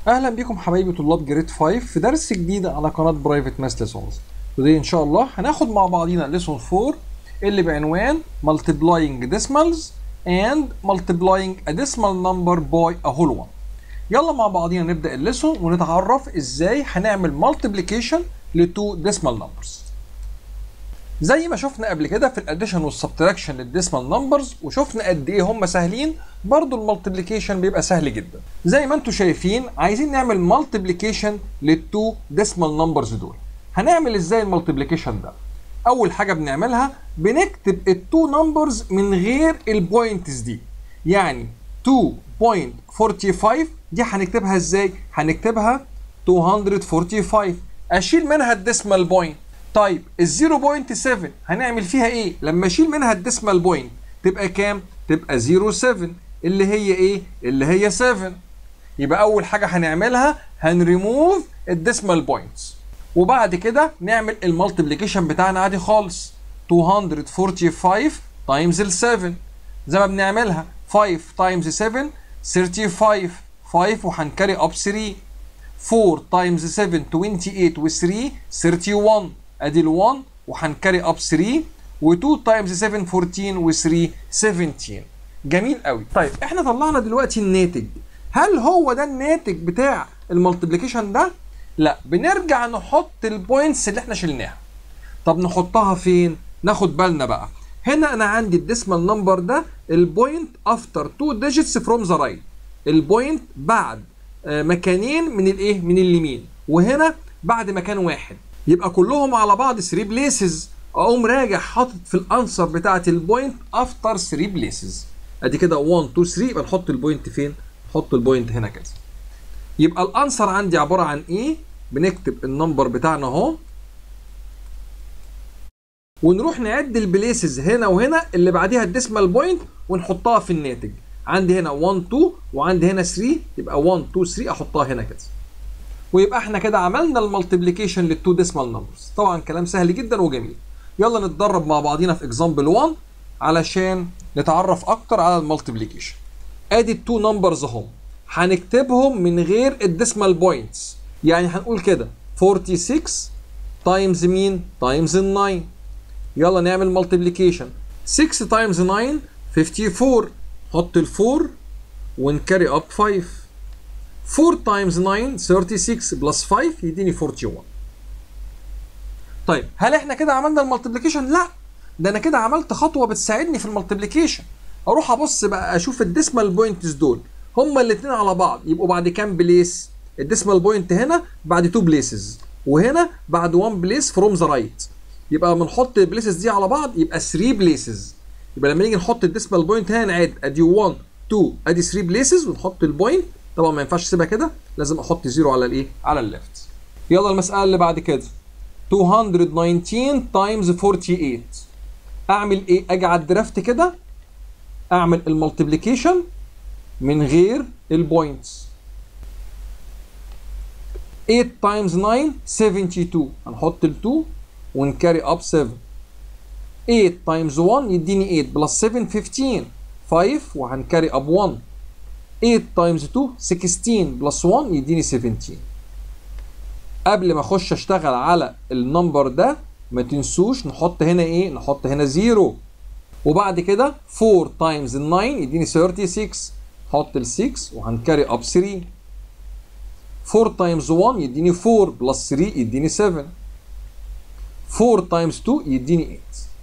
اهلا بكم حبايبي طلاب جريد 5 في درس جديد على قناه برايفت ماس ليسونز ودي ان شاء الله هناخد مع بعضينا ليسون 4 اللي بعنوان multiplying decimals and multiplying a decimal number by a whole one يلا مع بعضينا نبدا الليسون ونتعرف ازاي هنعمل multiplication ل two decimal numbers زي ما شفنا قبل كده في الاديشن والسبتراكشن للديسمال نمبرز وشفنا قد ايه هم سهلين برضو المالتيبليكيشن بيبقى سهل جدا زي ما انتم شايفين عايزين نعمل مالتيبليكيشن للتو ديسمال نمبرز دول هنعمل ازاي المالتيبليكيشن ده اول حاجه بنعملها بنكتب التو نمبرز من غير البوينتس دي يعني 2.45 دي هنكتبها ازاي هنكتبها 245 اشيل منها الديسمال بوينت طيب ال 0.7 هنعمل فيها ايه؟ لما اشيل منها الديسمال بوينت تبقى كام؟ تبقى 0.7 اللي هي ايه؟ اللي هي 7 يبقى اول حاجه هنعملها هنريموف الديسمال بوينتس وبعد كده نعمل المالتيبليكيشن بتاعنا عادي خالص 245 تايمز ال 7 زي ما بنعملها 5 تايمز 7 35 5 وهنكاري اب 3 4 تايمز 7 28 و 3 31 ادي ال 1 وهنكاري اب 3 و2 تايمز 7 14 و3 17 جميل قوي طيب احنا طلعنا دلوقتي الناتج هل هو ده الناتج بتاع المالتيبليكيشن ده لا بنرجع نحط البوينتس اللي احنا شلناها طب نحطها فين ناخد بالنا بقى هنا انا عندي الديسمال نمبر ده البوينت افتر تو ديجيتس فروم ذا رايت البوينت بعد مكانين من الايه من اليمين وهنا بعد مكان واحد يبقى كلهم على بعض 3 بليسز اقوم راجع حاطط في الانسر بتاعه البوينت افتر 3 بليسز ادي كده 1 2 3 يبقى نحط البوينت فين نحط البوينت هنا كده يبقى الانسر عندي عباره عن ايه بنكتب النمبر بتاعنا اهو ونروح نعد البليسز هنا وهنا اللي بعديها الديسمال بوينت ونحطها في الناتج عندي هنا 1 2 وعندي هنا 3 يبقى 1 2 3 احطها هنا كده ويبقى احنا كده عملنا المالتيبليكيشن للتو ديسمال نمبرز طبعا كلام سهل جدا وجميل يلا نتدرب مع بعضينا في اكزامبل 1 علشان نتعرف اكتر على المالتيبليكيشن ادي التو نمبرز اهم هنكتبهم من غير الديسمال بوينتس يعني هنقول كده 46 تايمز مين تايمز ال 9 يلا نعمل مالتيبليكيشن 6 تايمز 9 54 حط ال 4 ونكاري اب 5 4 تايمز 9 36 بلس 5 يديني 41 طيب هل احنا كده عملنا المالتيبليكيشن لا ده انا كده عملت خطوه بتساعدني في المالتيبليكيشن اروح ابص بقى اشوف الديسمال بوينتس دول هما الاثنين على بعض يبقوا بعد كام بليس الديسمال بوينت هنا بعد 2 بليسز وهنا بعد 1 بليس فروم ذا رايت يبقى بنحط البليسز دي على بعض يبقى 3 بليسز يبقى لما نيجي نحط الديسمال بوينت هنا نعد ادي 1 2 ادي 3 بليسز ونحط البوينت طبعا ما ينفعش اسيبها كده لازم احط زيرو على الايه على الليفت يلا المساله اللي بعد كده 219 تايمز 48 اعمل ايه اجي على الدرافت كده اعمل المالتيبليكيشن من غير البوينتس 8 تايمز 9 72 هنحط ال 2 ونكاري اب 7 8 تايمز 1 يديني 8 بلس 7 15 5 وهنكاري اب 1 8 تايمز 2 16 بلس 1 يديني 17 قبل ما اخش اشتغل على النمبر ده ما تنسوش نحط هنا ايه نحط هنا 0 وبعد كده 4 تايمز 9 يديني 36 حط ال 6 وهنكاري اب 3 4 تايمز 1 يديني 4 بلس 3 يديني 7 4 تايمز 2 يديني 8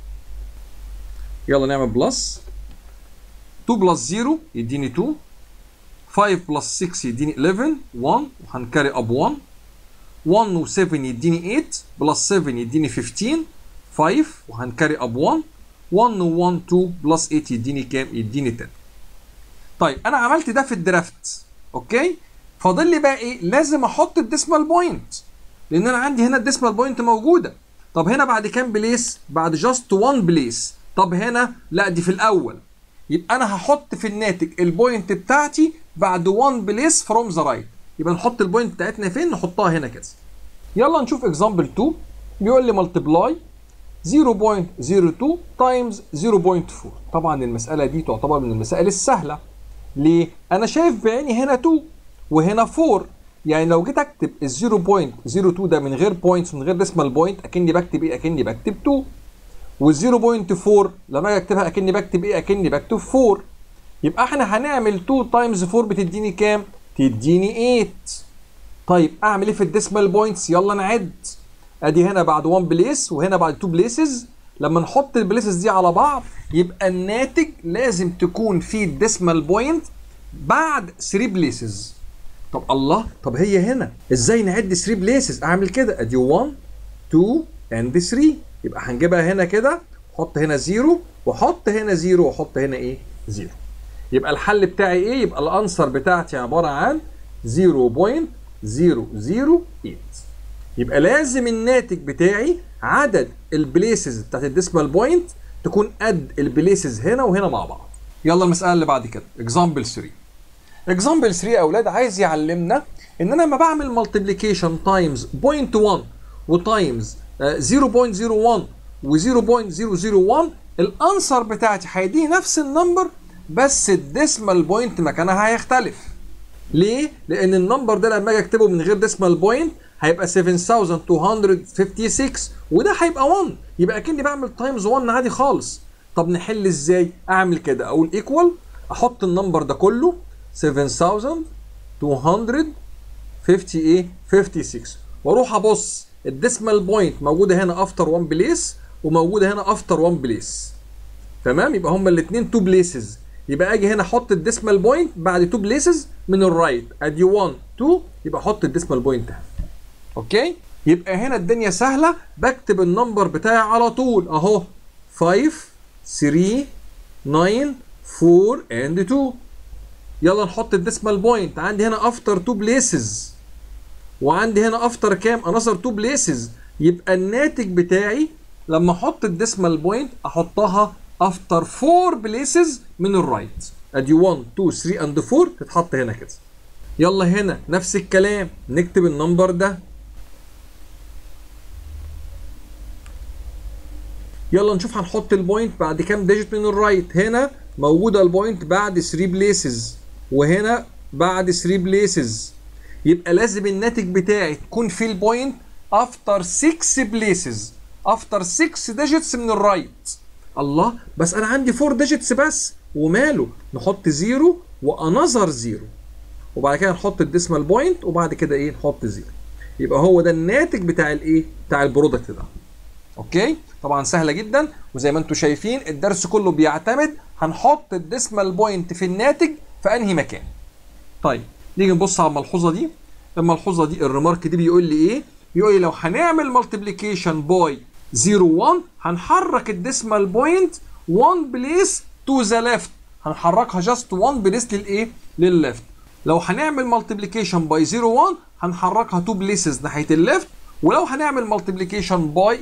يلا نعمل بلس 2 بلس 0 يديني 2 5 بلس 6 يديني 11 1 وهنكاري اب 1 1 و 7 يديني 8 بلس 7 يديني 15 5 وهنكاري اب 1 1 و 1 2 بلس 8 يديني كام؟ يديني 10 طيب انا عملت ده في الدرافت اوكي فاضل لي بقى ايه؟ لازم احط الديسمال بوينت لان انا عندي هنا الديسمال بوينت موجوده طب هنا بعد كام بليس؟ بعد جاست 1 بليس طب هنا لا دي في الاول يبقى انا هحط في الناتج البوينت بتاعتي بعد 1 بليس فروم ذا رايت يبقى نحط البوينت بتاعتنا فين نحطها هنا كده يلا نشوف اكزامبل 2 بيقول لي ملتبلاي 0.02 تايمز 0.4 طبعا المساله دي تعتبر من المسائل السهله ليه انا شايف بعيني هنا 2 وهنا 4 يعني لو جيت اكتب ال 0.02 ده من غير بوينتس من غير ديسمال بوينت اكني بكتب ايه اكني بكتب 2 وال 0.4 لما اجي اكتبها اكني بكتب ايه اكني بكتب 4 يبقى احنا هنعمل 2 تايمز 4 بتديني كام تديني 8 طيب اعمل ايه في الديسمال بوينتس يلا نعد ادي هنا بعد 1 بليس وهنا بعد 2 بليسز لما نحط البليسز دي على بعض يبقى الناتج لازم تكون في الديسمال بوينت بعد 3 بليسز طب الله طب هي هنا ازاي نعد 3 بليسز اعمل كده ادي 1 2 اند 3 يبقى هنجيبها هنا كده احط هنا 0 واحط هنا 0 واحط هنا ايه 0 يبقى الحل بتاعي ايه يبقى الانسر بتاعتي عباره عن 0.008 يبقى لازم الناتج بتاعي عدد البليسز بتاعت الديسمال بوينت تكون قد البليسز هنا وهنا مع بعض يلا المساله اللي بعد كده اكزامبل 3 اكزامبل 3 يا اولاد عايز يعلمنا ان انا لما بعمل مالتيبليكيشن تايمز 0.1 وتايمز 0.01 و0.001 الانسر بتاعتي هيديني نفس النمبر بس الديسمال بوينت مكانها هيختلف ليه؟ لان النمبر ده لما اجي اكتبه من غير ديسمال بوينت هيبقى 7256 وده هيبقى 1 يبقى اكني بعمل تايمز 1 عادي خالص طب نحل ازاي؟ اعمل كده اقول ايكوال احط النمبر ده كله 7250 ايه 56 واروح ابص الديسمال بوينت موجوده هنا افتر 1 بليس وموجوده هنا افتر 1 بليس تمام يبقى هما الاثنين 2 بليسز يبقى اجي هنا احط الديسمال بوينت بعد 2 بليسز من الرايت ادي 1 2 يبقى احط الديسمال بوينت هنا اوكي يبقى هنا الدنيا سهله بكتب النمبر بتاعي على طول اهو 5 3 9 4 اند 2 يلا نحط الديسمال بوينت عندي هنا افتر 2 بليسز وعندي هنا افتر كام انذر 2 بليسز يبقى الناتج بتاعي لما احط الديسمال بوينت احطها افتر 4 بليسز من الرايت ادي 1 2 3 اند 4 تتحط هنا كده يلا هنا نفس الكلام نكتب النمبر ده يلا نشوف هنحط البوينت بعد كام ديجيت من الرايت هنا موجوده البوينت بعد 3 بليسز وهنا بعد 3 بليسز يبقى لازم الناتج بتاعي تكون في البوينت افتر 6 بليسز افتر 6 ديجيتس من الرايت الله بس انا عندي 4 ديجيتس بس وماله نحط 0 وانذر 0 وبعد كده نحط الديسمال بوينت وبعد كده ايه نحط 0 يبقى هو ده الناتج بتاع الايه بتاع البرودكت ده اوكي طبعا سهله جدا وزي ما انتم شايفين الدرس كله بيعتمد هنحط الديسمال بوينت في الناتج في انهي مكان طيب نيجي نبص على الملحوظه دي الملحوظه دي الريمارك دي بيقول لي ايه بيقول لي لو هنعمل مالتيبليكيشن باي 0 1 هنحرك الديسمال بوينت 1 بليس تو ذا ليفت هنحركها جاست 1 بليس للايه للليفت لو هنعمل مالتيبليكيشن باي 0 1 هنحركها 2 بليسز ناحيه الليفت ولو هنعمل مالتيبليكيشن باي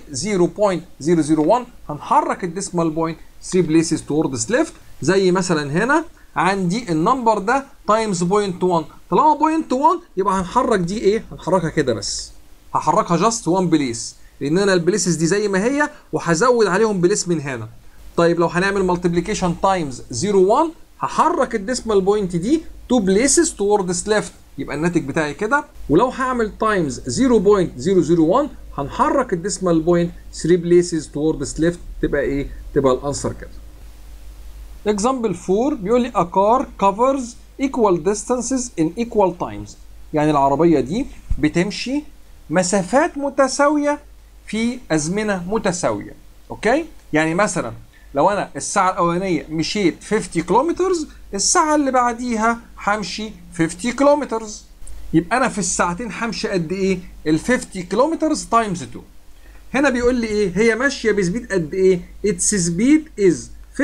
0.001 هنحرك الديسمال بوينت 3 بليسز توردز ليفت زي مثلا هنا عندي النمبر ده تايمز بوينت 1 طالما بوينت 1 يبقى هنحرك دي ايه هنحركها كده بس هحركها جاست 1 بليس لان انا البليسز دي زي ما هي وهزود عليهم بليس من هنا طيب لو هنعمل مالتيبليكيشن تايمز 01 هحرك الديسمال بوينت دي 2 بليسز توردز ليفت يبقى الناتج بتاعي كده ولو هعمل تايمز 0.001 هنحرك الديسمال بوينت 3 بليسز توردز ليفت تبقى ايه تبقى الانسر كده example 4 بيقول لي a car covers equal distances in equal times يعني العربية دي بتمشي مسافات متساوية في أزمنة متساوية أوكي يعني مثلا لو أنا الساعة الأولانية مشيت 50 كيلومترز الساعة اللي بعديها همشي 50 كيلومترز يبقى أنا في الساعتين همشي قد إيه؟ ال 50 كيلومترز تايمز 2 هنا بيقول لي إيه؟ هي ماشية بسبيد قد إيه؟ its speed is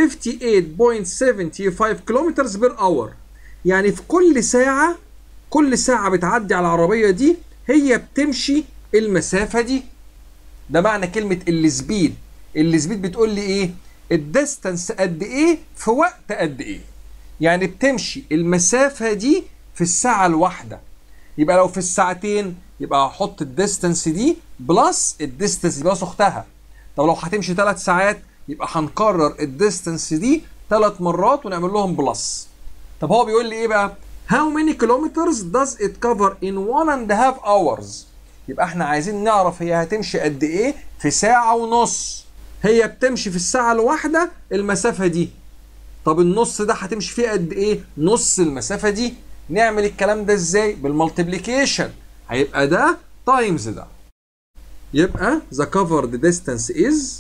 58.75 كيلومترز بير اور يعني في كل ساعة كل ساعة بتعدي على العربية دي هي بتمشي المسافة دي ده معنى كلمة السبيد السبيد بتقول لي ايه الديستانس قد ايه في وقت قد ايه يعني بتمشي المسافة دي في الساعة الواحدة يبقى لو في الساعتين يبقى هحط الديستانس دي بلس الديستانس دي بلس اختها طب لو هتمشي ثلاث ساعات يبقى هنكرر الديستانس دي ثلاث مرات ونعمل لهم بلس طب هو بيقول لي ايه بقى How many kilometers does it cover in one and a half hours يبقى احنا عايزين نعرف هي هتمشي قد ايه في ساعة ونص هي بتمشي في الساعة الواحدة المسافة دي طب النص ده هتمشي فيه قد ايه نص المسافة دي نعمل الكلام ده ازاي بالمالتيبليكيشن هيبقى ده تايمز ده يبقى the covered distance is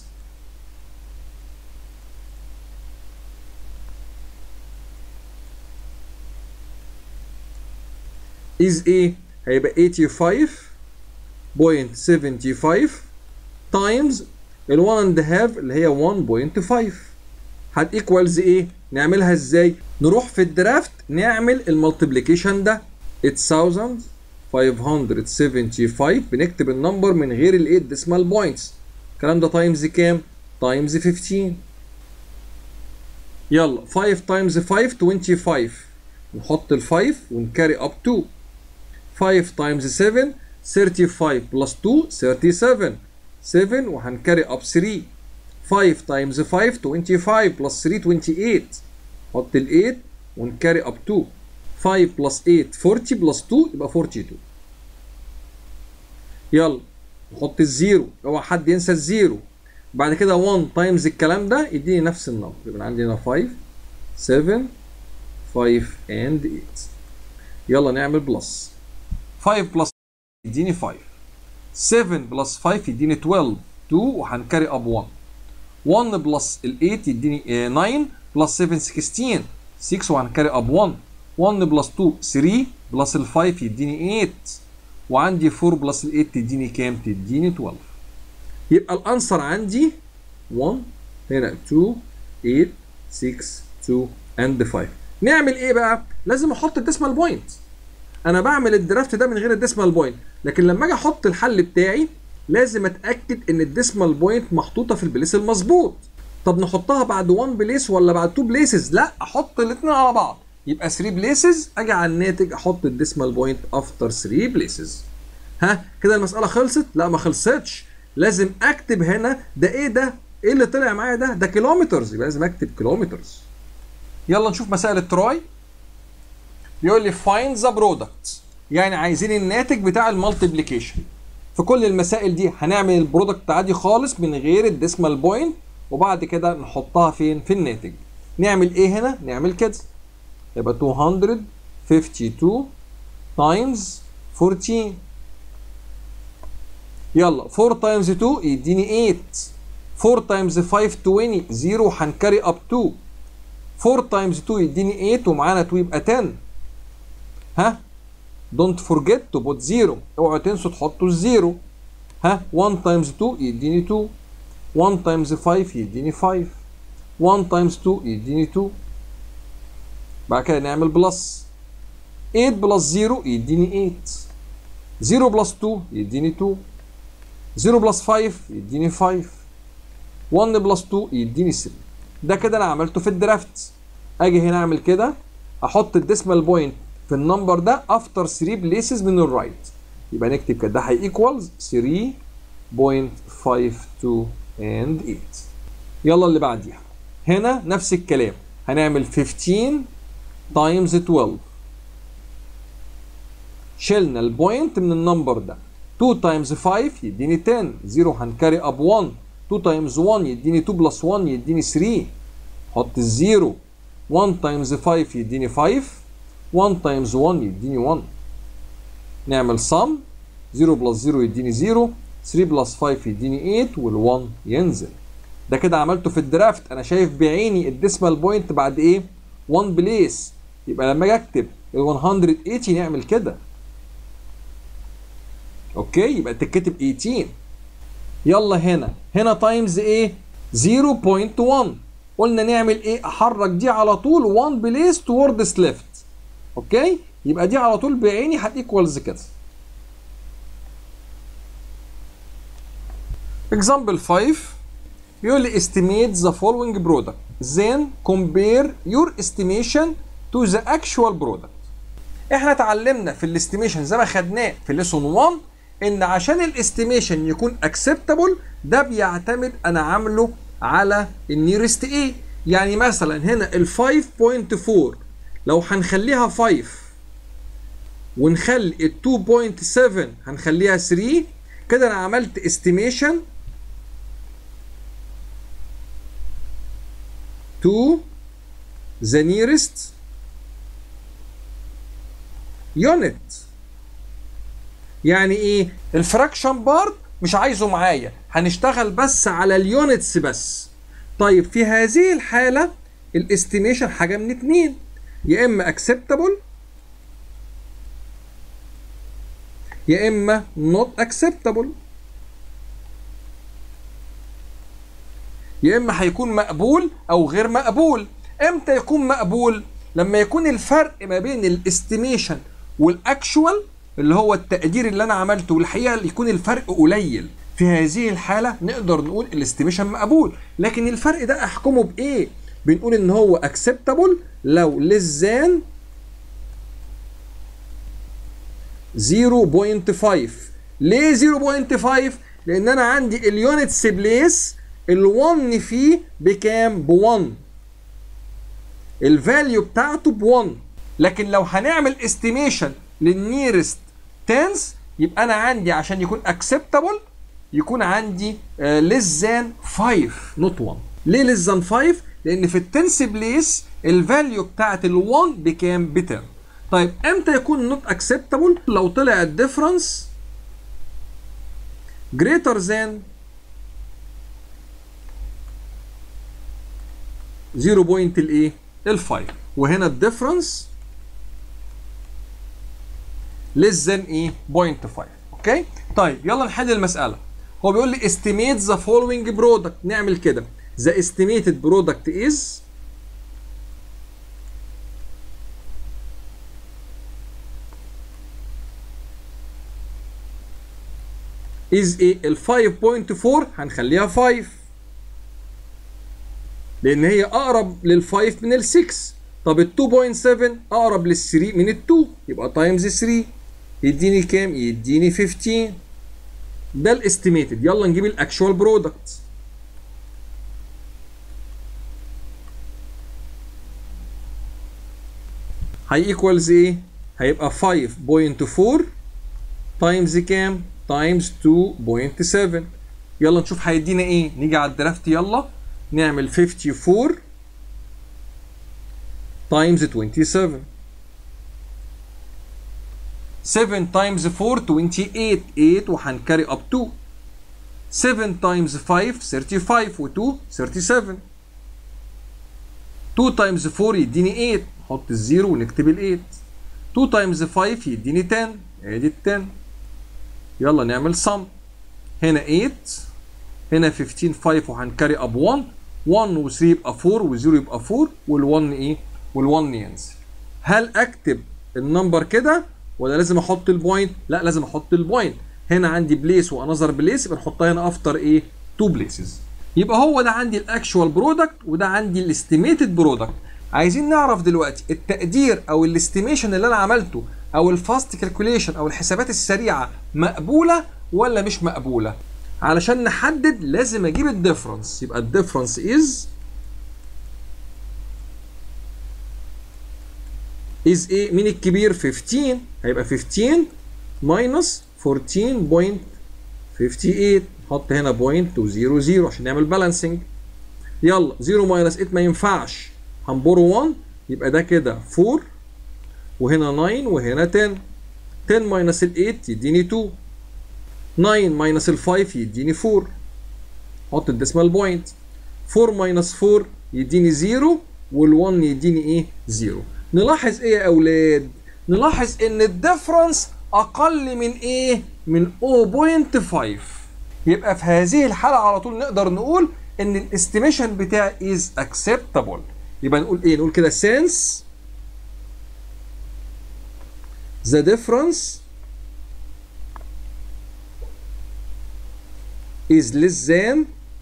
is ايه هيبقى 85.75 times ال 1 and a half اللي هي 1.5 هت equals ايه نعملها ازاي نروح في الدرافت نعمل المالتيبليكيشن ده 8575 بنكتب النمبر من غير ال 8 ديسمال بوينتس الكلام ده تايمز كام تايمز 15 يلا 5 تايمز 5 25 نحط ال 5 ونكاري اب 2 5 تايمز 7 35 بلس 2 37 7 وهنكاري اب 3 5 تايمز 5 25 بلس 3 28 حط ال 8 ونكاري اب 2 5 بلس 8 40 بلس 2 يبقى 42 يلا نحط الزيرو اوعى حد ينسى الزيرو بعد كده 1 تايمز الكلام ده يديني نفس النمبر يبقى عندي هنا 5 7 5 and 8 يلا نعمل بلس 5 بلس يديني 5 7 بلس 5 يديني 12 2 وهنكاري اب 1 1 بلس ال 8 يديني 9 بلس 7 16 6 وهنكاري اب 1 1 بلس 2 3 بلس ال 5 يديني 8 وعندي 4 بلس ال 8 تديني كام؟ تديني 12 يبقى الانسر عندي 1 هنا 2 8 6 2 اند 5 نعمل ايه بقى؟ لازم احط الديسمال بوينت انا بعمل الدرافت ده من غير الديسمال بوينت لكن لما اجي احط الحل بتاعي لازم اتاكد ان الديسمال بوينت محطوطه في البليس المظبوط طب نحطها بعد 1 بليس ولا بعد 2 بليسز لا احط الاثنين على بعض يبقى 3 بليسز اجي على الناتج احط الديسمال بوينت افتر 3 بليسز ها كده المساله خلصت لا ما خلصتش لازم اكتب هنا ده ايه ده ايه اللي طلع معايا ده ده كيلومترز يبقى لازم اكتب كيلومترز يلا نشوف مسائل التراي بيقول لي find the product يعني عايزين الناتج بتاع المالتيبليكيشن في كل المسائل دي هنعمل البرودكت عادي خالص من غير الديسمال بوينت وبعد كده نحطها فين في الناتج نعمل ايه هنا نعمل كده يبقى 252 تايمز 14 يلا 4 تايمز 2 يديني 8 4 تايمز 5 20 0 هنكاري اب 2 4 تايمز 2 يديني 8 ومعانا 2 يبقى 10 ها دونت فورجيت تو بوت 0 اوعوا تنسوا تحطوا الزيرو ها 1 تايمز 2 يديني 2 1 تايمز 5 يديني 5 1 تايمز 2 يديني 2 بعد كده نعمل بلس 8 بلس 0 يديني 8 0 بلس 2 يديني 2 0 بلس 5 يديني 5 1 بلس 2 يديني 3 ده كده انا عملته في الدرافت اجي هنا اعمل كده احط الديسمال بوينت في النمبر ده افتر 3 بليسز من الرايت يبقى نكتب كده ده هي ايكوالز 3.52 and 8 يلا اللي بعديها هنا نفس الكلام هنعمل 15 تايمز 12 شلنا البوينت من النمبر ده 2 تايمز 5 يديني 10 0 هنكاري اب 1 2 تايمز 1 يديني 2 بلس 1 يديني 3 حط الزيرو 1 تايمز 5 يديني 5 1 تايمز 1 يديني 1 نعمل sum 0 بلس 0 يديني 0 3 بلس 5 يديني 8 وال1 ينزل ده كده عملته في الدرافت انا شايف بعيني الديسمال بوينت بعد ايه 1 بليس يبقى لما اجي اكتب ال 180 نعمل كده اوكي يبقى تتكتب 18 يلا هنا هنا تايمز ايه 0.1 قلنا نعمل ايه احرك دي على طول 1 بليس توردز ليفت اوكي يبقى دي على طول بعيني هتيكوالز كده example 5 بيقول لي estimate the following product then compare your estimation to the actual product احنا اتعلمنا في الاستيميشن زي ما خدناه في ليسون 1 ان عشان الاستيميشن يكون acceptable ده بيعتمد انا عامله على النيرست ايه يعني مثلا هنا ال 5.4 لو هنخليها 5 ونخلي ال 2.7 هنخليها 3 كده انا عملت استيميشن to the nearest unit يعني ايه الفراكشن بارت مش عايزه معايا هنشتغل بس على اليونتس بس طيب في هذه الحالة الاستيميشن حاجة من اتنين يا اما acceptable يا اما not acceptable يا اما هيكون مقبول او غير مقبول امتى يكون مقبول لما يكون الفرق ما بين الاستيميشن والاكشوال اللي هو التقدير اللي انا عملته والحقيقه يكون الفرق قليل في هذه الحاله نقدر نقول الاستيميشن مقبول لكن الفرق ده احكمه بايه بنقول ان هو acceptable لو less than 0.5 ليه 0.5 لان انا عندي اليونتس بليس ال1 فيه بكام ب 1 الفاليو بتاعته ب 1 لكن لو هنعمل استيميشن للنيرست تنس يبقى انا عندي عشان يكون acceptable يكون عندي less than 5 not 1 ليه less than 5 لان في التنس بليس الفاليو بتاعت ال1 بكام ب 10 طيب امتى يكون not acceptable لو طلع الديفرنس greater than 0 بوينت الايه ال 5 وهنا الديفرنس less than ايه 0.5 اوكي طيب يلا نحل المساله هو بيقول لي estimate the following product نعمل كده the estimated product is is ايه ال 5.4 هنخليها 5 لان هي اقرب لل 5 من ال 6 طب ال 2.7 اقرب لل 3 من ال 2 يبقى تايمز 3 يديني كام يديني 15 ده الاستيميتد يلا نجيب الاكشوال برودكت هي ايكوالز ايه هيبقى 5.4 تايمز كام تايمز 2.7 يلا نشوف هيدينا ايه نيجي على الدرافت يلا نعمل 54 تايمز 27 7 تايمز 4 28 8 وهنكاري اب 2 7 تايمز 5 35 و2 37 2 تايمز 4 يديني 8 نحط الزيرو ونكتب ال 8 2 تايمز 5 يديني 10 ادي ال 10 يلا نعمل sum هنا 8 هنا 15 5 وهنكاري اب 1 1 و 3 يبقى 4 و 0 يبقى 4 وال1 ايه وال1 ينزل هل اكتب النمبر كده ولا لازم احط البوينت لا لازم احط البوينت هنا عندي بليس وانذر بليس يبقى نحطها هنا افتر ايه تو بليسز يبقى هو ده عندي الاكشوال برودكت وده عندي الاستيميتد برودكت عايزين نعرف دلوقتي التقدير او الاستيميشن اللي انا عملته او الفاست كالكوليشن او الحسابات السريعه مقبوله ولا مش مقبوله علشان نحدد لازم اجيب الديفرنس يبقى الديفرنس از از ايه مين الكبير 15 هيبقى 15 ماينس 14.58 نحط هنا بوينت و0 0 عشان نعمل بالانسنج يلا 0 ماينس 8 ما ينفعش هنبرو 1 يبقى ده كده 4 وهنا 9 وهنا 10 10 ماينس ال 8 يديني 2 9 ماينس ال 5 يديني 4 حط الديسمال بوينت 4 ماينس 4 يديني 0 وال1 يديني ايه 0 نلاحظ ايه يا اولاد نلاحظ ان الديفرنس اقل من ايه من 0.5 يبقى في هذه الحاله على طول نقدر نقول ان الاستيميشن بتاعي is acceptable يبقى نقول ايه نقول كده since the difference is less than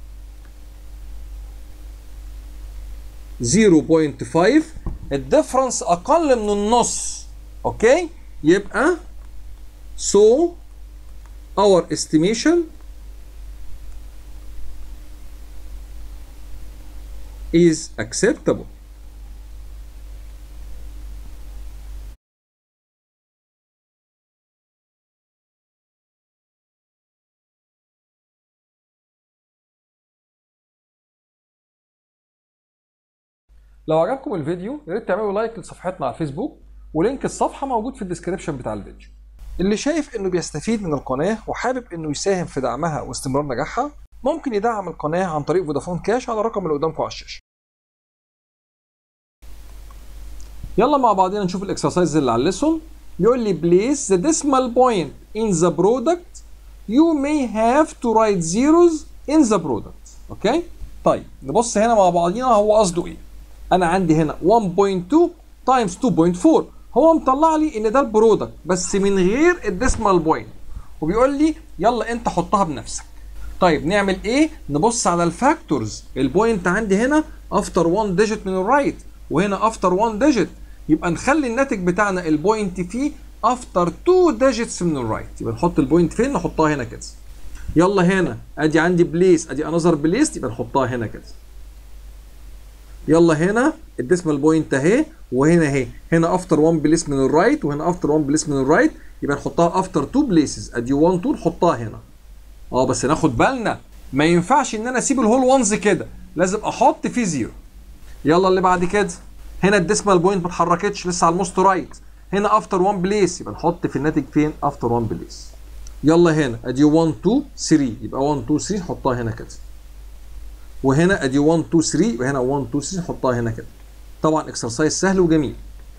0.5 الديفرنس اقل من النص اوكي يبقى so our estimation is acceptable لو عجبكم الفيديو يا ريت تعملوا لايك لصفحتنا على الفيسبوك ولينك الصفحه موجود في الديسكربشن بتاع الفيديو اللي شايف انه بيستفيد من القناه وحابب انه يساهم في دعمها واستمرار نجاحها ممكن يدعم القناه عن طريق فودافون كاش على الرقم اللي قدامكم على الشاشه يلا مع بعضنا نشوف الاكسرسايز اللي على الليسون بيقول لي place the decimal point in the product you may have to write zeros in the product اوكي طيب نبص هنا مع بعضينا هو قصده ايه انا عندي هنا 1.2 times 2.4 هو مطلع لي ان ده البرودكت بس من غير الديسمال بوينت وبيقول لي يلا انت حطها بنفسك طيب نعمل ايه نبص على الفاكتورز البوينت عندي هنا افتر 1 ديجيت من الرايت وهنا افتر 1 ديجيت يبقى نخلي الناتج بتاعنا البوينت فيه افتر 2 ديجيتس من الرايت يبقى نحط البوينت فين نحطها هنا كده يلا هنا ادي عندي بليس ادي انذر بليس يبقى نحطها هنا كده يلا هنا الديسمال بوينت اهي وهنا اهي هنا افتر 1 بليس من الرايت وهنا افتر 1 بليس من الرايت يبقى نحطها افتر 2 بليسز ادي 1 2 نحطها هنا اه بس ناخد بالنا ما ينفعش ان انا اسيب الهول وانز كده لازم احط فيه زيرو يلا اللي بعد كده هنا الديسمال بوينت ما اتحركتش لسه على الموست رايت هنا افتر 1 بليس يبقى نحط في الناتج فين افتر 1 بليس يلا هنا ادي 1 2 3 يبقى 1 2 3 نحطها هنا كده وهنا ادي 1 2 3 يبقى هنا 1 2 3 نحطها هنا كده طبعا اكسرسايز سهل وجميل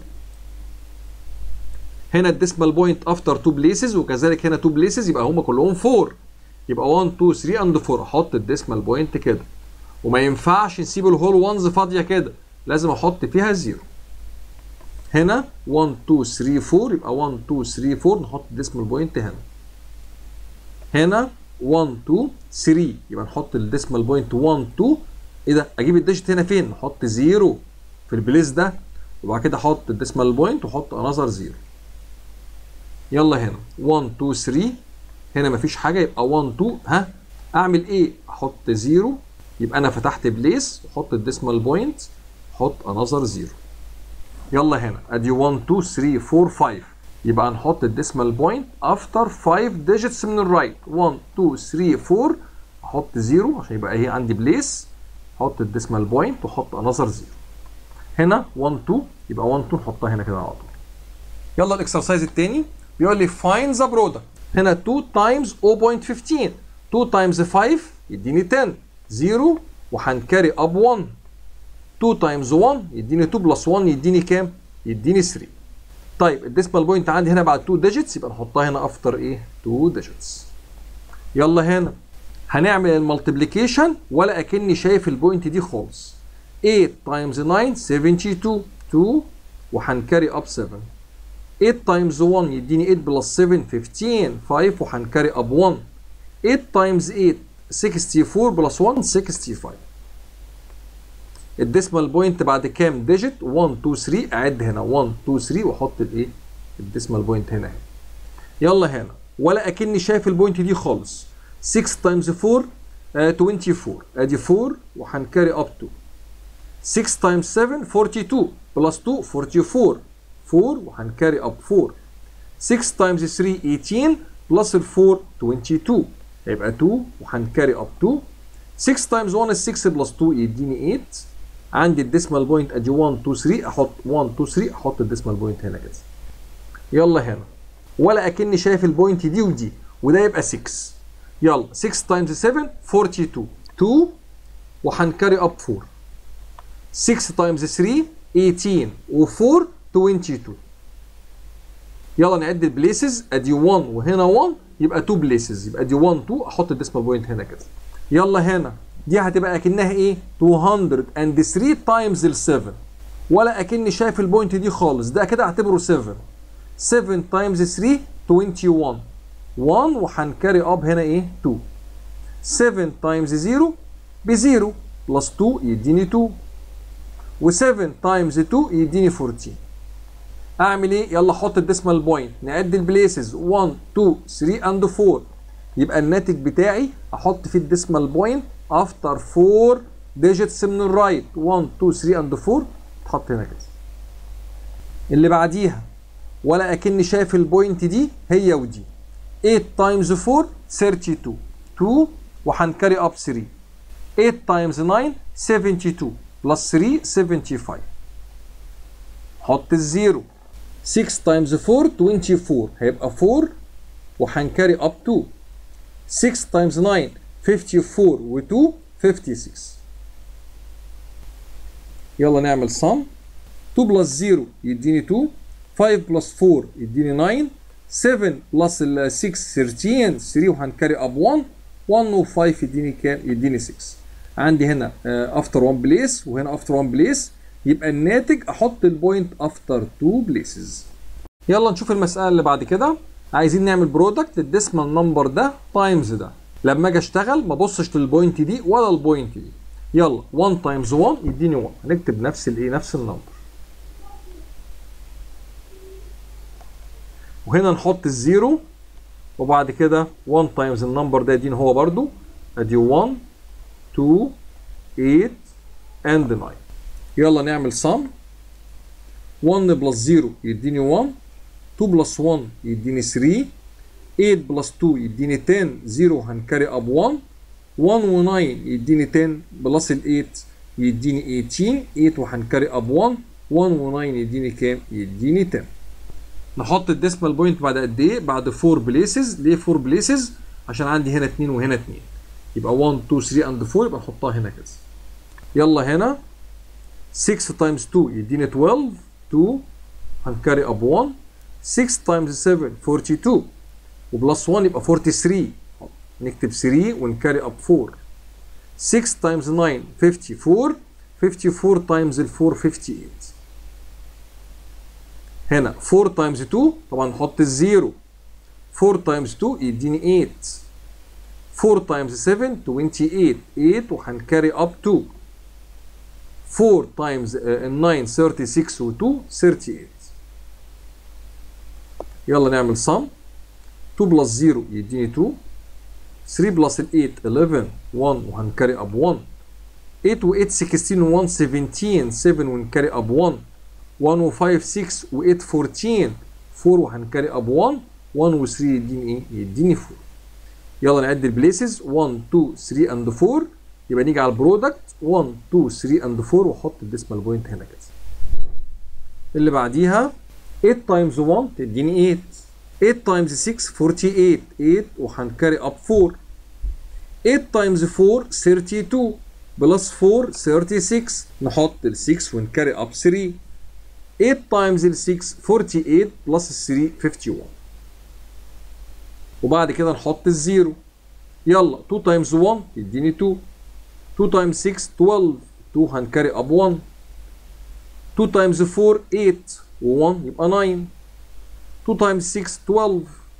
هنا الديسمال بوينت افتر 2 بليسز وكذلك هنا 2 بليسز يبقى هم كلهم 4 يبقى 1 2 3 اند 4 احط الديسمال بوينت كده وما ينفعش نسيب الهول وانز فاضيه كده لازم احط فيها زيرو هنا 1 2 3 4 يبقى 1 2 3 4 نحط الديسمال بوينت هنا هنا 1 2 3 يبقى نحط الديسمال بوينت 1 2 ايه ده اجيب الديجيت هنا فين نحط زيرو في البليس ده وبعد كده احط الديسمال بوينت واحط انذر زيرو يلا هنا 1 2 3 هنا مفيش حاجه يبقى 1 2 ها اعمل ايه احط زيرو يبقى انا فتحت بليس واحط الديسمال بوينت احط انذر زيرو يلا هنا ادي 1 2 3 4 5 يبقى هنحط الديسمال بوينت افتر 5 ديجيتس من الرايت 1 2 3 4 احط زيرو عشان يبقى هي عندي بليس احط الديسمال بوينت واحط انذر زيرو هنا 1 2 يبقى 1 2 نحطها هنا كده على طول يلا الاكسرسايز الثاني بيقول لي find the product هنا 2 times 0.15 2 times 5 يديني 10 0 وهنكاري اب 1 2 times 1 يديني 2 بلس 1 يديني كام؟ يديني 3 طيب الديسمال بوينت عندي هنا بعد 2 ديجيتس يبقى نحطها هنا افتر ايه 2 ديجيتس يلا هنا هنعمل المالتيبليكيشن ولا اكني شايف البوينت دي خالص 8 تايمز 9 72 2 وهنكاري اب 7 8 تايمز 1 يديني 8 بلس 7 15 5 وهنكاري اب 1 8 تايمز 8 64 بلس 1 65 الديسمال بوينت بعد كام ديجيت 1 2 3 اعد هنا 1 2 3 واحط الايه الديسمال بوينت هنا يلا هنا ولا اكني شايف البوينت دي خالص 6 تايمز 4 آه 24 ادي 4 وهنكاري اب 2 6 تايمز 7 42 بلس 2 44 4 وهنكاري اب 4 6 تايمز 3 18 بلس ال 4 22 هيبقى 2 وهنكاري اب 2 6 تايمز 1 is 6 بلس 2 يديني 8 عندي الديسمال بوينت ادي 1 2 3 احط 1 2 3 احط الديسمال بوينت هنا كده يلا هنا ولا اكني شايف البوينت دي ودي وده يبقى 6 يلا 6 تايمز 7 42 2 وهنكاري اب 4 6 تايمز 3 18 و4 22 يلا نعد البليسز ادي 1 وهنا 1 يبقى 2 بليسز يبقى ادي 1 2 احط الديسمال بوينت هنا كده يلا هنا دي هتبقى اكنها ايه 203 تايمز ال 7 ولا اكني شايف البوينت دي خالص ده كده اعتبره 7 7 تايمز 3 21 1 وهنكاري اب هنا ايه 2 7 تايمز 0 ب 0 بلس 2 يديني 2 و7 تايمز 2 يديني 14 اعمل ايه يلا احط الديسمال بوينت نعد البليسز 1 2 3 اند 4 يبقى الناتج بتاعي احط فيه الديسمال بوينت افتر 4 ديجيتس من الرايت 1 2 3 اند 4 تحط هنا كده اللي بعديها ولا اكني شايف البوينت دي هي ودي 8 تايمز 4 32 2 وهنكاري اب 3 8 تايمز 9 72 بلس 3 75 حط الزيرو 6 تايمز 4 24 هيبقى 4 وهنكاري اب 2 6 تايمز 9 54 و2 56 يلا نعمل sum 2 بلس 0 يديني 2 5 بلس 4 يديني 9 7 بلس ال 6 13 3 وهنكاري اب 1 1 و 5 يديني كام؟ يديني 6 عندي هنا افتر 1 بليس وهنا افتر 1 بليس يبقى الناتج احط البوينت افتر 2 بليسز يلا نشوف المساله اللي بعد كده عايزين نعمل برودكت للديسمال نمبر ده تايمز ده لما اجي اشتغل ما ابصش للبوينت دي ولا البوينت دي يلا 1 تايمز 1 يديني 1 هنكتب نفس الايه نفس النمبر وهنا نحط الزيرو وبعد كده 1 تايمز النمبر ده يديني هو برضو ادي 1 2 8 and 9 يلا نعمل sum 1 بلس 0 يديني 1 2 بلس 1 يديني 3 8 بلس 2 يديني 10 0 هنكاري اب 1 1 و 9 يديني 10 بلس ال 8 يديني 18 8 وهنكاري اب 1 1 و 9 يديني كام؟ يديني 10 نحط الديسمال بوينت بعد قد ايه؟ بعد 4 بليسز ليه 4 بليسز؟ عشان عندي هنا 2 وهنا 2 يبقى 1 2 3 اند 4 يبقى نحطها هنا كده يلا هنا 6 تايمز 2 يديني 12 2 هنكاري اب 1 6 تايمز 7 42 وبلس 1 يبقى 43 نكتب 3 ونكاري اب 4 6 تايمز 9 54 54 تايمز ال 4 58 هنا 4 تايمز 2 طبعا نحط الزيرو 4 تايمز 2 يديني 8 4 تايمز 7 28 8 وهنكاري اب 2 4 تايمز 9 36 و 2 38 يلا نعمل sum 2 بلس 0 يديني 2 3 بلس ال 8 11 1 وهنكاري اب 1 8 و 8 16 و 1 17 7 ونكاري اب 1 1 و 5 6 و 8 14 4 وهنكاري اب 1 1 و 3 يديني ايه؟ يديني 4 يلا نعد البليسز 1 2 3 اند 4 يبقى نيجي على البرودكت 1 2 3 اند 4 واحط الديسمال بوينت هنا كده اللي بعديها 8 تايمز 1 تديني 8 8 تايمز 6 48 8 وهنكاري اب 4 8 تايمز 4 32 بلس 4 36 نحط ال 6 ونكاري اب 3 8 تايمز ال 6 48 بلس 3 51 وبعد كده نحط الزيرو يلا 2 تايمز 1 يديني 2 2 تايمز 6 12 2 هنكاري اب 1 2 تايمز 4 8 و1 يبقى 9 2 تايمز 6 12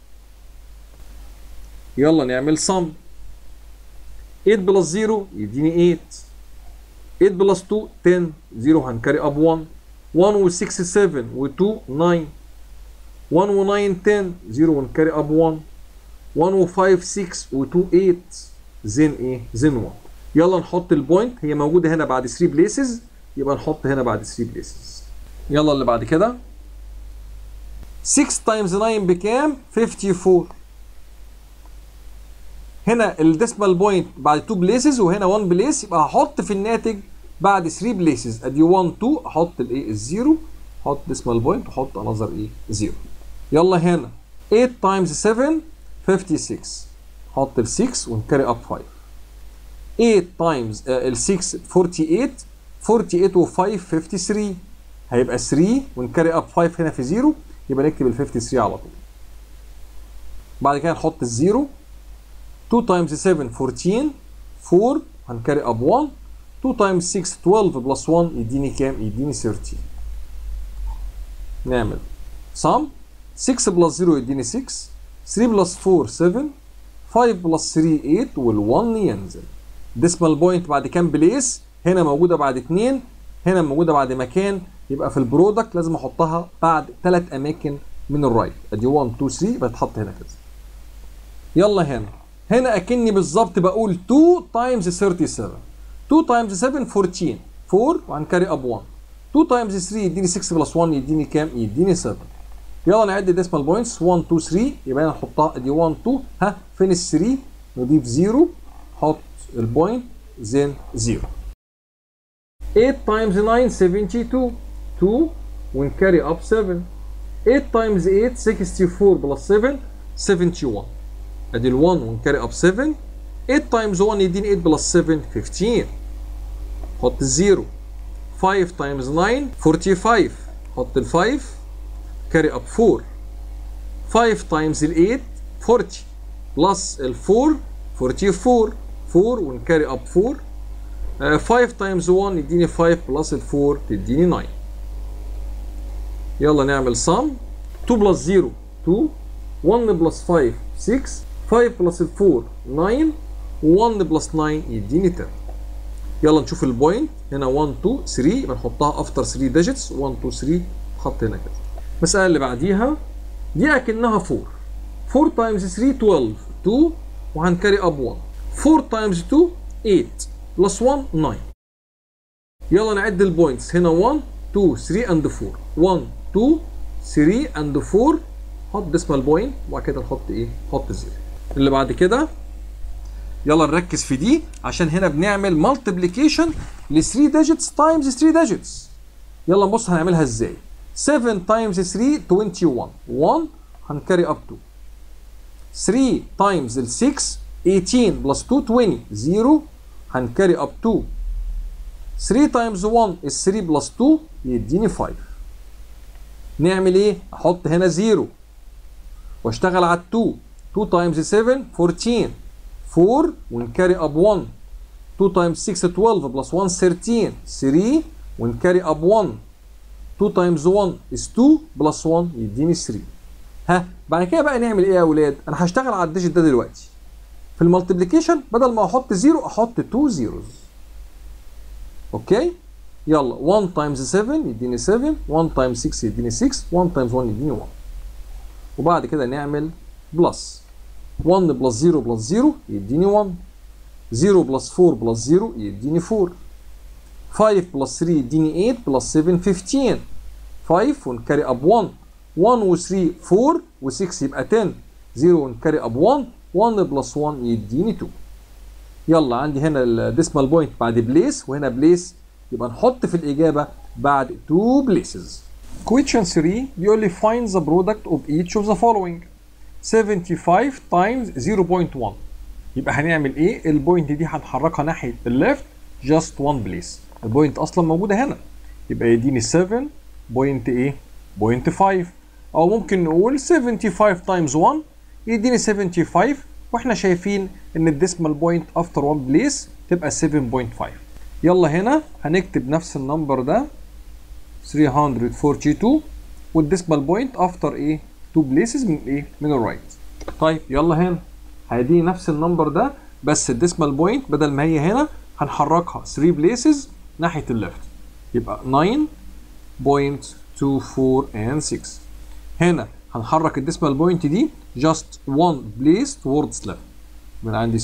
يلا نعمل sum 8 بلس 0 يديني 8 8 بلس 2 10 0 هنكاري اب 1 1 و 6 7 و 2 9 1 و 9 10 0 ونكاري اب 1 1 و 5 6 و 2 8 زين ايه؟ زين 1 يلا نحط البوينت هي موجوده هنا بعد 3 بليسز يبقى نحط هنا بعد 3 بليسز يلا اللي بعد كده 6 تايمز 9 بكام؟ 54 هنا الديسمال بوينت بعد 2 بليسز وهنا 1 بليس يبقى هحط في الناتج بعد 3 بليسز ادي 1 2 احط الايه الزيرو احط ديسمال بوينت واحط انذر ايه زيرو يلا هنا 8 تايمز 7 56 احط ال 6 ونكاري اب 5 8 تايمز ال 6 48 48 و 5 53 هيبقى 3 ونكاري اب 5 هنا في 0 يبقى نكتب ال 53 على طول بعد كده نحط الزيرو 2 تايمز 7 14 4 هنكاري اب 1 2 تايمز 6 12 بلس 1 يديني كام؟ يديني 13 نعمل sum 6 بلس 0 يديني 6 3 بلس 4 7 5 بلس 3 8 وال1 ينزل ديسمال بوينت بعد كام بليس هنا موجوده بعد 2 هنا موجوده بعد مكان يبقى في البرودكت لازم احطها بعد ثلاث اماكن من الرايت ادي 1 2 3 يبقى تتحط هنا كده يلا هنا هنا اكني بالظبط بقول 2 تايمز 37 2 تايمز 7 14 4 وهنكاري اب 1 2 تايمز 3 يديني 6 بلس 1 يديني كام؟ يديني 7 يلا نعد ديسمال بوينتس 1 2 3 يبقى نحطها ادي 1 2 ها فين ال 3 نضيف 0 حط البوينت زين 0 8 times 9 72 2 ونكاري up 7 8 times 8 64 plus 7 71 ادي ال 1 ونكاري up 7 8 times 1 يديني 8 plus 7 15 حط الزيرو 5 times 9 45 حط ال 5 carry up 4 5 times ال 8 40 plus ال 4 44 4 ونكاري up 4 uh, 5 times 1 يديني 5 plus ال 4 تديني 9 يلا نعمل sum 2 plus 0 2 1 plus 5 6 5 plus ال 4 9 1 plus 9 يديني 10 يلا نشوف البوينت هنا 1 2 3 يبقى نحطها افتر 3 ديجيتس 1 2 3 تحط هنا كده المسألة اللي بعديها دي أكنها 4 4 تايمز 3 12 2 وهنكاري اب 1 4 تايمز 2 8 بلس 1 9 يلا نعد البوينتس هنا 1 2 3 اند 4 1 2 3 اند 4 حط ديسمال بوينت وبعد كده نحط ايه؟ نحط زيرو اللي بعد كده يلا نركز في دي عشان هنا بنعمل مالتيبليكيشن ل 3 ديجيتس تايمز 3 ديجيتس يلا نبص هنعملها ازاي 7 تايمز 3 21 1 هنكاري اب 2 3 تايمز ال 6 18 بلس 2 20 0 هنكاري اب 2 3 تايمز 1 is 3 بلس 2 يديني 5 نعمل ايه؟ احط هنا 0 واشتغل على 2 2 تايمز 7 14 4 ونكاري اب 1 2 تايمز 6 12 بلس 1 13 3 ونكاري اب 1 2 تايمز 1 is 2 بلس 1 يديني 3 ها بعد كده بقى نعمل ايه يا اولاد انا هشتغل على الديجيت ده دلوقتي في المالتيبليكيشن بدل ما احط 0 احط 2 زيروز اوكي يلا 1 تايمز 7 يديني 7 1 تايمز 6 يديني 6 1 تايمز 1 يديني 1 وبعد كده نعمل بلس 1 بلس 0 بلس 0 يديني 1 0 بلس 4 بلس 0 يديني 4 5 بلس 3 يديني 8 بلس 7 15 5 ونكاري اب 1 1 و 3 4 و 6 يبقى 10 0 ونكاري اب 1 1 بلس 1 يديني 2 يلا عندي هنا الديسمال بوينت بعد بليس وهنا بليس يبقى نحط في الإجابة بعد 2 بليسز question 3 بيقول لي find the product of each of the following 75 times 0.1 يبقى هنعمل ايه البوينت دي هنحركها ناحية الليفت just one place البوينت اصلا موجودة هنا يبقى يديني 7 بوينت ايه بوينت 5 او ممكن نقول 75 times 1 يديني 75 واحنا شايفين ان الديسمال بوينت افتر 1 بليس تبقى 7.5 يلا هنا هنكتب نفس النمبر ده 342 والديسمال بوينت افتر ايه 2 بليسز من ايه من الرايت طيب يلا هنا هيديني نفس النمبر ده بس الديسمال بوينت بدل ما هي هنا هنحركها 3 بليسز ناحيه الليفت يبقى 9.24 and 6 هنا هنحرك الديسمال بوينت دي just one place towards left من عندي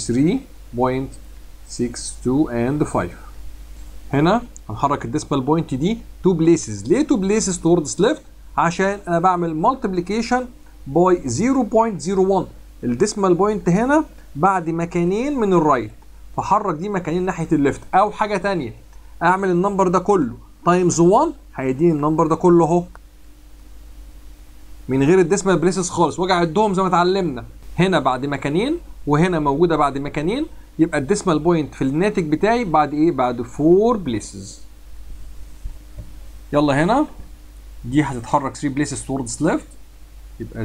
3.62 and 5 هنا هنحرك الديسمال بوينت دي 2 places ليه 2 places towards left عشان انا بعمل multiplication by 0.01 الديسمال بوينت هنا بعد مكانين من الرايت فحرك دي مكانين ناحيه الليفت او حاجه تانية اعمل النمبر ده كله تايمز 1 هيديني النمبر ده كله اهو من غير الديسمال بريسز خالص واجي اعدهم زي ما اتعلمنا هنا بعد مكانين وهنا موجوده بعد مكانين يبقى الديسمال بوينت في الناتج بتاعي بعد ايه بعد 4 بليسز يلا هنا دي هتتحرك 3 بليسز towards left يبقى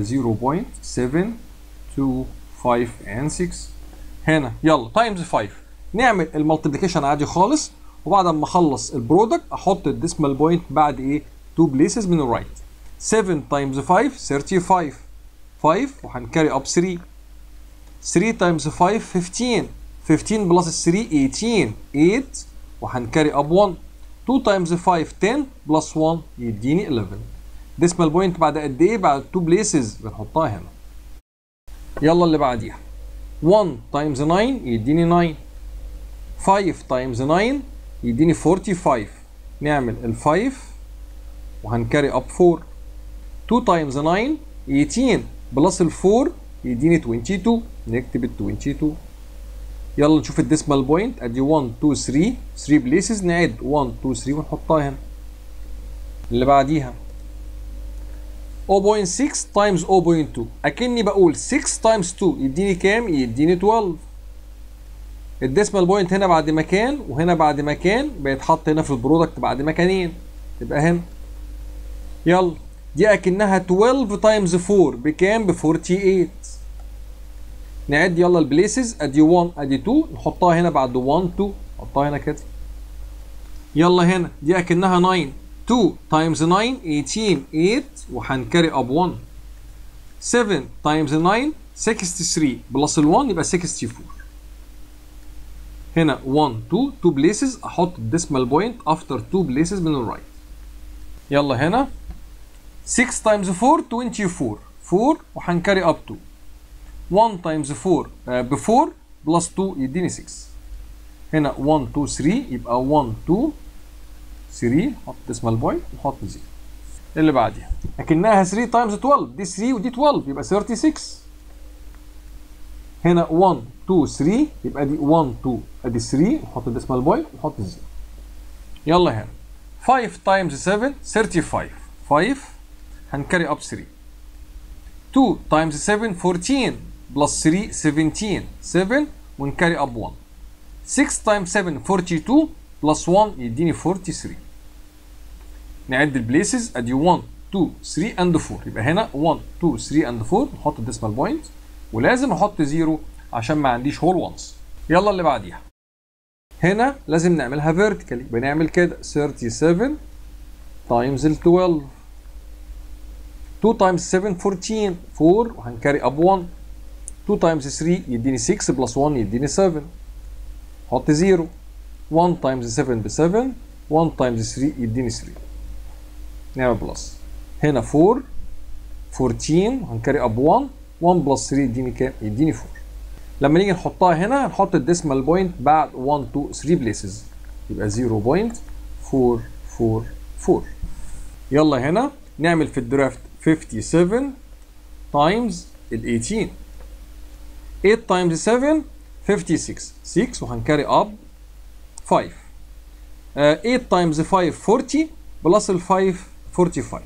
0.725 and 6 هنا يلا تايمز 5 نعمل المالتيبليكيشن عادي خالص وبعد ما اخلص البرودكت احط الديسمال بوينت بعد ايه 2 بليسز من الرايت 7 تايمز 5 35 5 وهنكاري اب 3 3 تايمز 5 15 15 بلس 3 18 8 وهنكاري اب 1 2 تايمز 5 10 بلس 1 يديني 11 ديسمال بوينت بعد قد ايه بعد 2 بليسز بنحطها هنا يلا اللي بعديها 1 تايمز 9 يديني 9 5 تايمز 9 يديني 45 نعمل ال 5 وهنكاري اب 4 2 تايمز 9 18 بلس ال 4 يديني 22 نكتب ال 22 يلا نشوف الديسمال بوينت ادي 1 2 3 3 بليسز نعد 1 2 3 ونحطها هنا اللي بعديها 0.6 تايمز 0.2 اكني بقول 6 تايمز 2 يديني كام يديني 12 الديسمال بوينت هنا بعد مكان وهنا بعد مكان بيتحط هنا في البرودكت بعد مكانين تبقى هنا يلا دي اكنها 12 تايمز 4 بكام ب 48 نعد يلا البليسز ادي 1 ادي 2 نحطها هنا بعد 1 2 نحطها هنا كده يلا هنا دي اكنها 9 2 تايمز 9 18 8 وهنكاري اب 1 7 تايمز 9 63 بلس ال 1 يبقى 64 هنا 1 2 2 بليسز احط الديسمال بوينت افتر 2 بليسز من الرايت يلا هنا 6 تايمز 4 24 4 وهنكاري اب 2 1 تايمز 4 ب 4 بلس 2 يديني 6 هنا 1 2 3 يبقى 1 2 3 نحط ديسمال بوينت نحط 0 اللي بعديها اكنها 3 تايمز 12 دي 3 ودي 12 يبقى 36 هنا 1 2 3 يبقى دي 1 2 ادي 3 نحط ديسمال بوينت نحط 0 يلا هنا 5 تايمز 7 35 5 هنكري اب 3 2 تايمز 7 14 بلس 3 17 7 ونكري اب 1 6 تايمز 7 42 بلس 1 يديني 43 نعد البليسز ادي 1 2 3 اند 4 يبقى هنا 1 2 3 اند 4 نحط الديسمال بوينت ولازم احط 0 عشان ما عنديش هول وانس يلا اللي بعديها هنا لازم نعملها فيرتيكالي بنعمل كده 37 تايمز ال 12 2 تايمز 7 14 4 وهنكاري اب 1 2 تايمز 3 يديني 6 بلس 1 يديني 7 حط 0 1 تايمز 7 ب 7 1 تايمز 3 يديني 3 نعمل بلس هنا 4 14 وهنكاري اب 1 1 بلس 3 يديني كام؟ يديني 4 لما نيجي نحطها هنا هنحط الديسمال بوينت بعد 1 2 3 بليسز يبقى 0.444 يلا هنا نعمل في الدرافت 57 تايمز ال 18 8 تايمز 7 56 6 وهنكاري اب 5 8 تايمز 5 40 بلس ال 5 45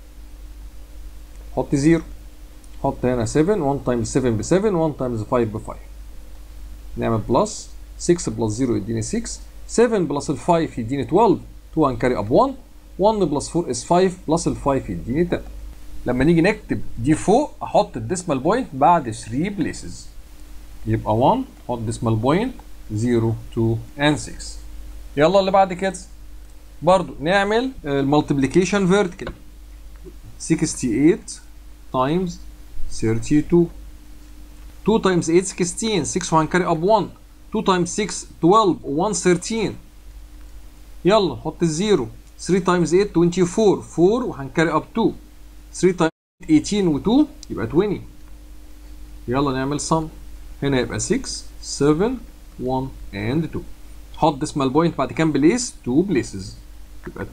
حط 0 حط هنا 7 1 تايمز 7 ب 7 1 تايمز 5 ب 5 نعمل بلس 6 بلس 0 يديني 6 7 بلس ال 5 يديني 12 2 هنكاري اب 1 1 بلس 4 is 5 بلس ال 5 يديني 10 لما نيجي نكتب دي فوق احط الديسمال بوينت بعد 3 بليسز يبقى 1 احط ديسمال بوينت 0 2 and 6 يلا اللي بعد كده برضو نعمل المالتيبليكيشن فيرتيكال 68 تايمز 32 2 times 8 16 6 وهنكاري اب 1 2 times 6 12 1 13 يلا نحط الزيرو 3 times 8 24 4 وهنكاري اب 2 3 times 18 و2 يبقى 20 يلا نعمل sum هنا يبقى 6 7 1 and 2 حط ديسمال بوينت بعد كام بليس 2 بليسز يبقى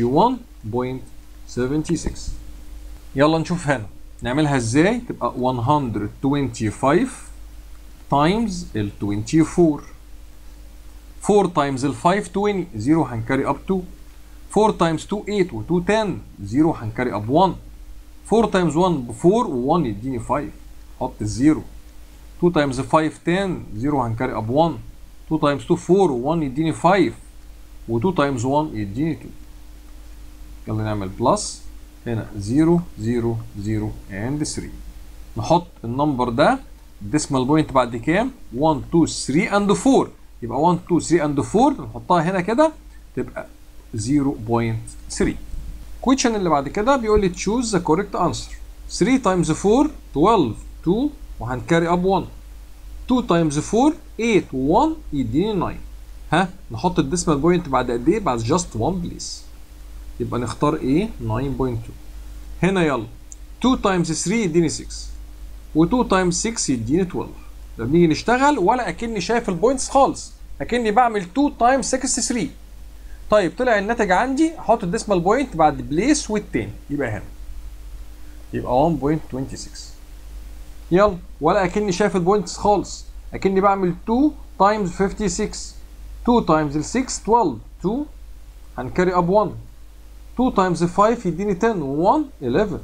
21.76 يلا نشوف هنا نعملها ازاي تبقى 125 تايمز ال 24 4 تايمز ال 5 20 0 هنكاري اب 2 4 تايمز 2 8 و 2 10 0 هنكاري اب 1 4 تايمز 1 ب 4 و1 يديني 5 حط الزيرو 2 تايمز 5 10 0 هنكاري اب 1 2 تايمز 2 4 و1 يديني 5 و2 تايمز 1 يديني 2 يلا نعمل بلس هنا 0 0 0 and 3 نحط النمبر ده الديسمال بوينت بعد كام 1 2 3 and 4 يبقى 1 2 3 and 4 نحطها هنا كده تبقى 0.3 كويشن اللي بعد كده بيقول لي choose the correct answer 3 times 4 12 2 وهنكاري اب 1 2 times 4 8 و1 يديني 9 ها نحط الديسمال بوينت بعد قد ايه بعد just 1 بليس يبقى نختار ايه 9.2 هنا يلا 2 times 3 يديني 6 و2 times 6 يديني 12 لما نيجي نشتغل ولا اكني شايف البوينتس خالص اكني بعمل 2 times 63 طيب طلع الناتج عندي احط الديسمال بوينت بعد بليس والتاني يبقى هنا يبقى 1.26 يلا ولا اكني شايف البوينتس خالص اكني بعمل 2 times 56 2 times ال 6 12 2 هنكاري اب 1 2 times 5 يديني 10 1 11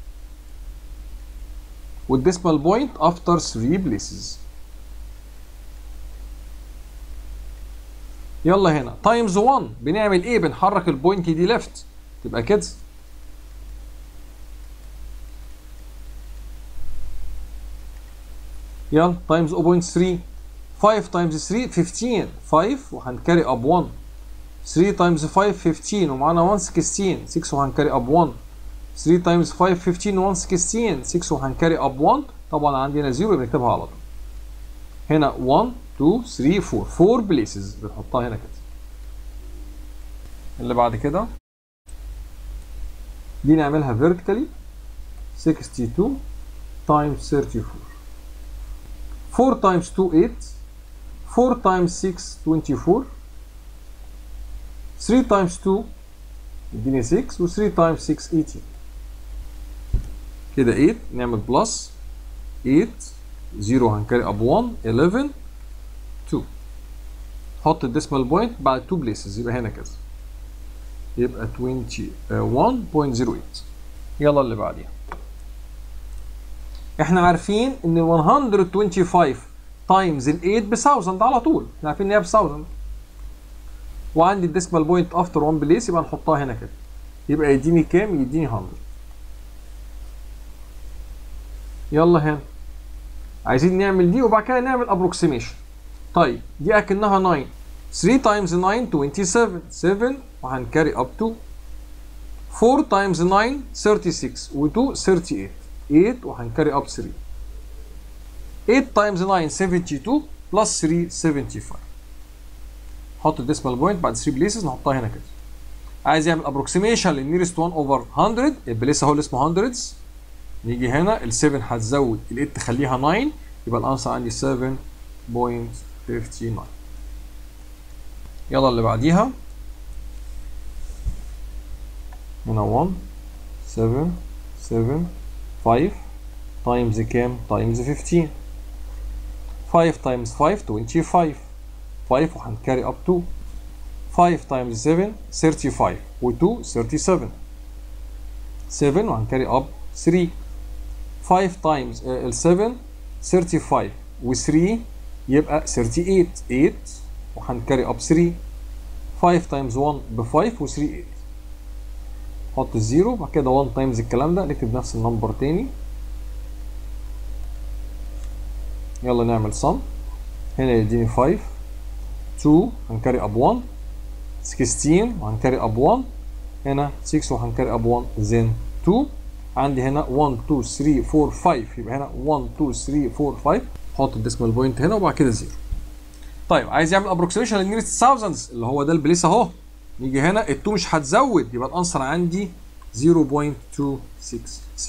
والديسمال بوينت after 3 places يلا هنا تايمز 1 بنعمل ايه بنحرك البوينت دي ليفت تبقى كده يلا تايمز 0.3 5 تايمز 3 15 5 وهنكاري اب 1 3 تايمز 5 15 ومعانا 1 16 6 وهنكاري اب 1 3 تايمز 5 15 1 16 6 وهنكاري اب 1 طبعا عندنا 0 بنكتبها على طول هنا 1 2 3 4 4 بليسز بنحطها هنا كده اللي بعد كده دي نعملها vertically 62 times 34 4 times 2 8 4 times 6 24 3 times 2 يديني 6 و 3 times 6 18 كده 8 نعمل بلس 8 0 هنكاري اب 1 11 2 حط الديسمال بوينت بعد 2 بليسز يبقى هنا كده يبقى 21.08 يلا اللي بعديها احنا عارفين ان 125 تايمز ال 8 ب 1000 على طول احنا عارفين ان هي ب 1000 وعندي الديسمال بوينت افتر 1 بليس يبقى نحطها هنا كده يبقى يديني كام يديني 100 يلا هنا عايزين نعمل دي وبعد كده نعمل ابروكسيميشن طيب دي اكنها 9 3 تايمز 9 27 7 وهنكاري اب تو 4 تايمز 9 36 و2 38 8 وهنكاري اب 3 8 تايمز 9 72 بلس 3 75 حط الديسمال بوينت بعد 3 بليسز نحطها هنا كده عايز يعمل ابروكسيميشن للنيرست 1 اوفر 100 يبقى لسه هو اللي اسمه 100 نيجي هنا ال 7 هتزود ال 8 تخليها 9 يبقى الانسر عندي 7.59 يلا اللي بعديها هنا 1 7 7 5 تايمز كام؟ تايمز 15 5 تايمز 5 25 5 وهنكاري اب 2 5 تايمز 7 35 و2 37 7 وهنكاري اب 3 5 تايمز ال 7 35 و3 يبقى 38 8 وهنكاري اب 3 5 تايمز 1 ب 5 و3 8 حط الزيرو بعد كده 1 تايمز الكلام ده نكتب نفس النمبر تاني يلا نعمل صم هنا يديني 5 2 هنكاري اب 1 16 وهنكاري اب 1 هنا 6 وهنكاري اب 1 زين 2 عندي هنا 1 2 3 4 5 يبقى هنا 1 2 3 4 5 حط الديسمال بوينت هنا وبعد كده زيرو طيب عايز يعمل ابروكسيميشن للنيرست ثاوزندز اللي هو ده البليس اهو نيجي هنا ال2 مش هتزود يبقى الانسر عندي 0.266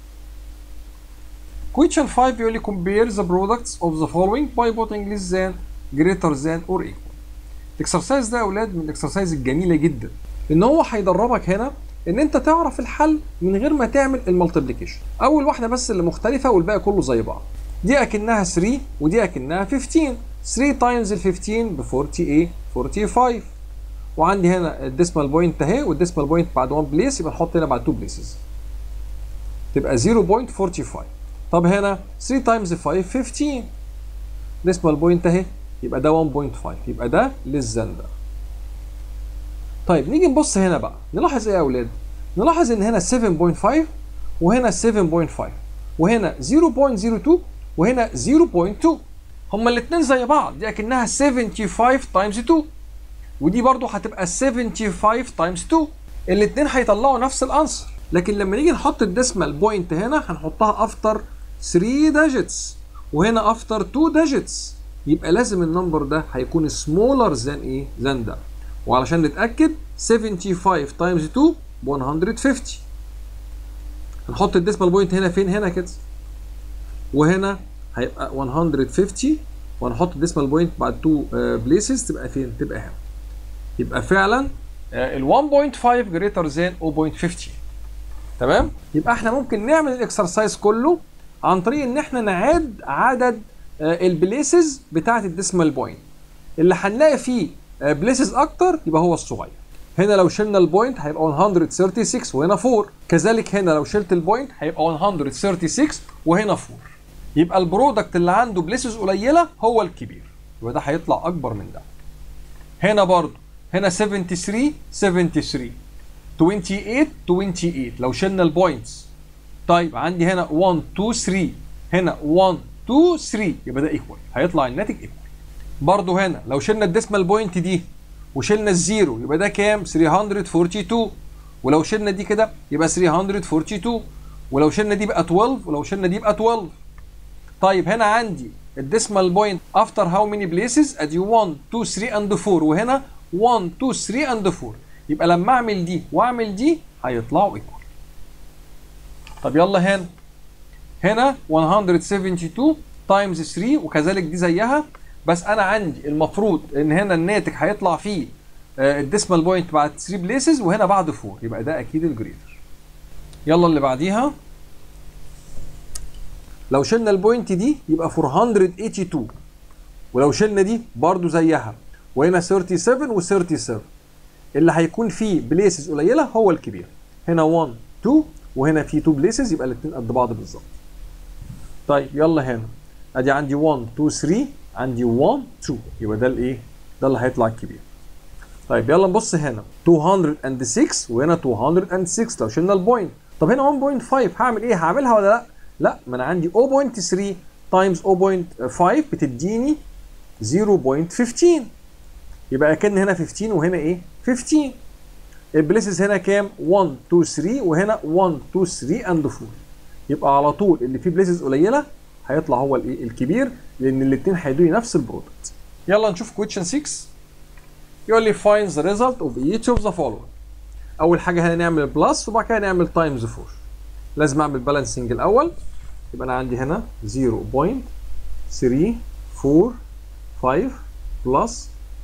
Question 5 بيقول لي compare the products of the following by putting less than greater than or equal الاكسرسايز ده يا اولاد من الاكسرسايز الجميله جدا ان هو هيدربك هنا ان انت تعرف الحل من غير ما تعمل المالتيبليكيشن اول واحده بس اللي مختلفه والباقي كله زي بعض دي اكنها 3 ودي اكنها 15 3 تايمز ال 15 ب 48 45 وعندي هنا الديسمال بوينت اهي والديسمال بوينت بعد 1 بليس يبقى نحط هنا بعد 2 بليسز تبقى 0.45 طب هنا 3 تايمز 5 15 ديسمال بوينت اهي يبقى ده 1.5 يبقى ده للزن ده طيب نيجي نبص هنا بقى نلاحظ ايه يا اولاد نلاحظ ان هنا 7.5 وهنا 7.5 وهنا 0.02 وهنا 0.2 هما الاثنين زي بعض دي اكنها 75 تايمز 2 ودي برضو هتبقى 75 تايمز 2 الاثنين هيطلعوا نفس الانسر لكن لما نيجي نحط الديسمال بوينت هنا هنحطها افتر 3 ديجيتس وهنا افتر 2 ديجيتس يبقى لازم النمبر ده هيكون سمولر ذان ايه ذان ده وعلشان نتاكد 75 تايمز 2 ب 150 هنحط الديسمال بوينت هنا فين هنا كده وهنا هيبقى 150 وهنحط الديسمال بوينت بعد 2 بليسز تبقى فين تبقى هنا يبقى فعلا ال 1.5 جريتر ذان 0.50 تمام يبقى احنا ممكن نعمل الاكسرسايز كله عن طريق ان احنا نعد عدد البليسز بتاعت الديسمال بوينت اللي هنلاقي فيه بليسز اكتر يبقى هو الصغير هنا لو شلنا البوينت هيبقى 136 وهنا 4 كذلك هنا لو شلت البوينت هيبقى 136 وهنا 4 يبقى البرودكت اللي عنده بليسز قليله هو الكبير يبقى ده هيطلع اكبر من ده هنا برضو هنا 73 73 28 28 لو شلنا البوينتس طيب عندي هنا 1 2 3 هنا 1 2 3 يبقى ده ايكوال هيطلع الناتج ايكوال برضو هنا لو شلنا الديسمال بوينت دي وشلنا الزيرو يبقى ده كام 342 ولو شلنا دي كده يبقى 342 ولو شلنا دي بقى 12 ولو شلنا دي بقى 12 طيب هنا عندي الديسمال بوينت افتر هاو ماني بليسز ادي 1 2 3 اند 4 وهنا 1 2 3 اند 4 يبقى لما اعمل دي واعمل دي هيطلعوا ايكوال طب يلا هنا هنا 172 تايمز 3 وكذلك دي زيها بس انا عندي المفروض ان هنا الناتج هيطلع فيه الديسمال بوينت بعد 3 بليسز وهنا بعد 4 يبقى ده اكيد الجريتر يلا اللي بعديها لو شلنا البوينت دي يبقى 482 ولو شلنا دي برضو زيها وهنا 37 و37 اللي هيكون فيه بليسز قليله هو الكبير هنا 1 2 وهنا في 2 بليسز يبقى الاثنين قد بعض بالظبط طيب يلا هنا ادي عندي 1 2 3 عندي 1 2 يبقى ده الايه ده اللي هيطلع الكبير طيب يلا نبص هنا 206 وهنا 206 لو شلنا البوينت طب هنا 1.5 هعمل ايه هعملها ولا لا لا ما انا عندي 0.3 تايمز 0.5 بتديني 0.15 يبقى اكن هنا 15 وهنا ايه 15 البليسز هنا كام 1 2 3 وهنا 1 2 3 اند 4 يبقى على طول اللي فيه بليسز قليله هيطلع هو الايه الكبير لان الاثنين هيدوني نفس البرودكت يلا نشوف كويشن 6 يقول لي find the result of each of the following اول حاجه هنا نعمل بلس وبعد كده نعمل تايمز 4 لازم اعمل بالانسنج الاول يبقى انا عندي هنا 0.3455 بلس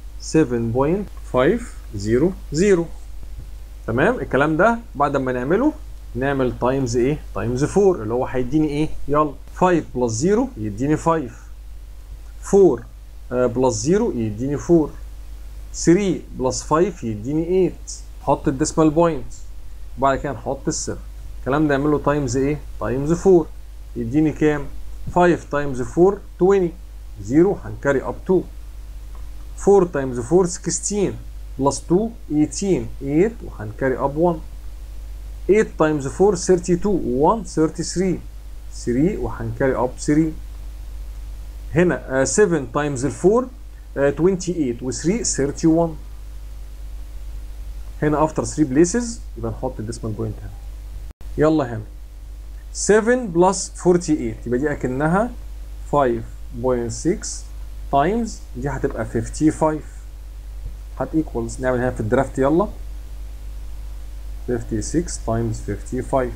7.500 تمام الكلام ده بعد ما نعمله نعمل تايمز ايه تايمز 4 اللي هو هيديني ايه يلا 5 بلس 0 يديني 5 4 بلس 0 يديني 4 3 بلس 5 يديني 8 حط الديسمال بوينت وبعد كده نحط السر الكلام ده نعمله تايمز ايه تايمز 4 يديني كام 5 تايمز 4 20 0 هنكاري اب 2 4 تايمز 4 16 بلس 2 18 8 وهنكاري اب 1 8 تايمز 4 32 1 33 3 وهنكاري اب 3 هنا 7 تايمز 4 28 و 3 31 هنا افتر 3 بليسز يبقى نحط الديسمال بوينت هنا يلا هنا 7 بلس 48 يبقى دي اكنها 5.6 تايمز دي هتبقى 55 هت ايكوالز نعمل هنا في الدرافت يلا 56 تايمز 55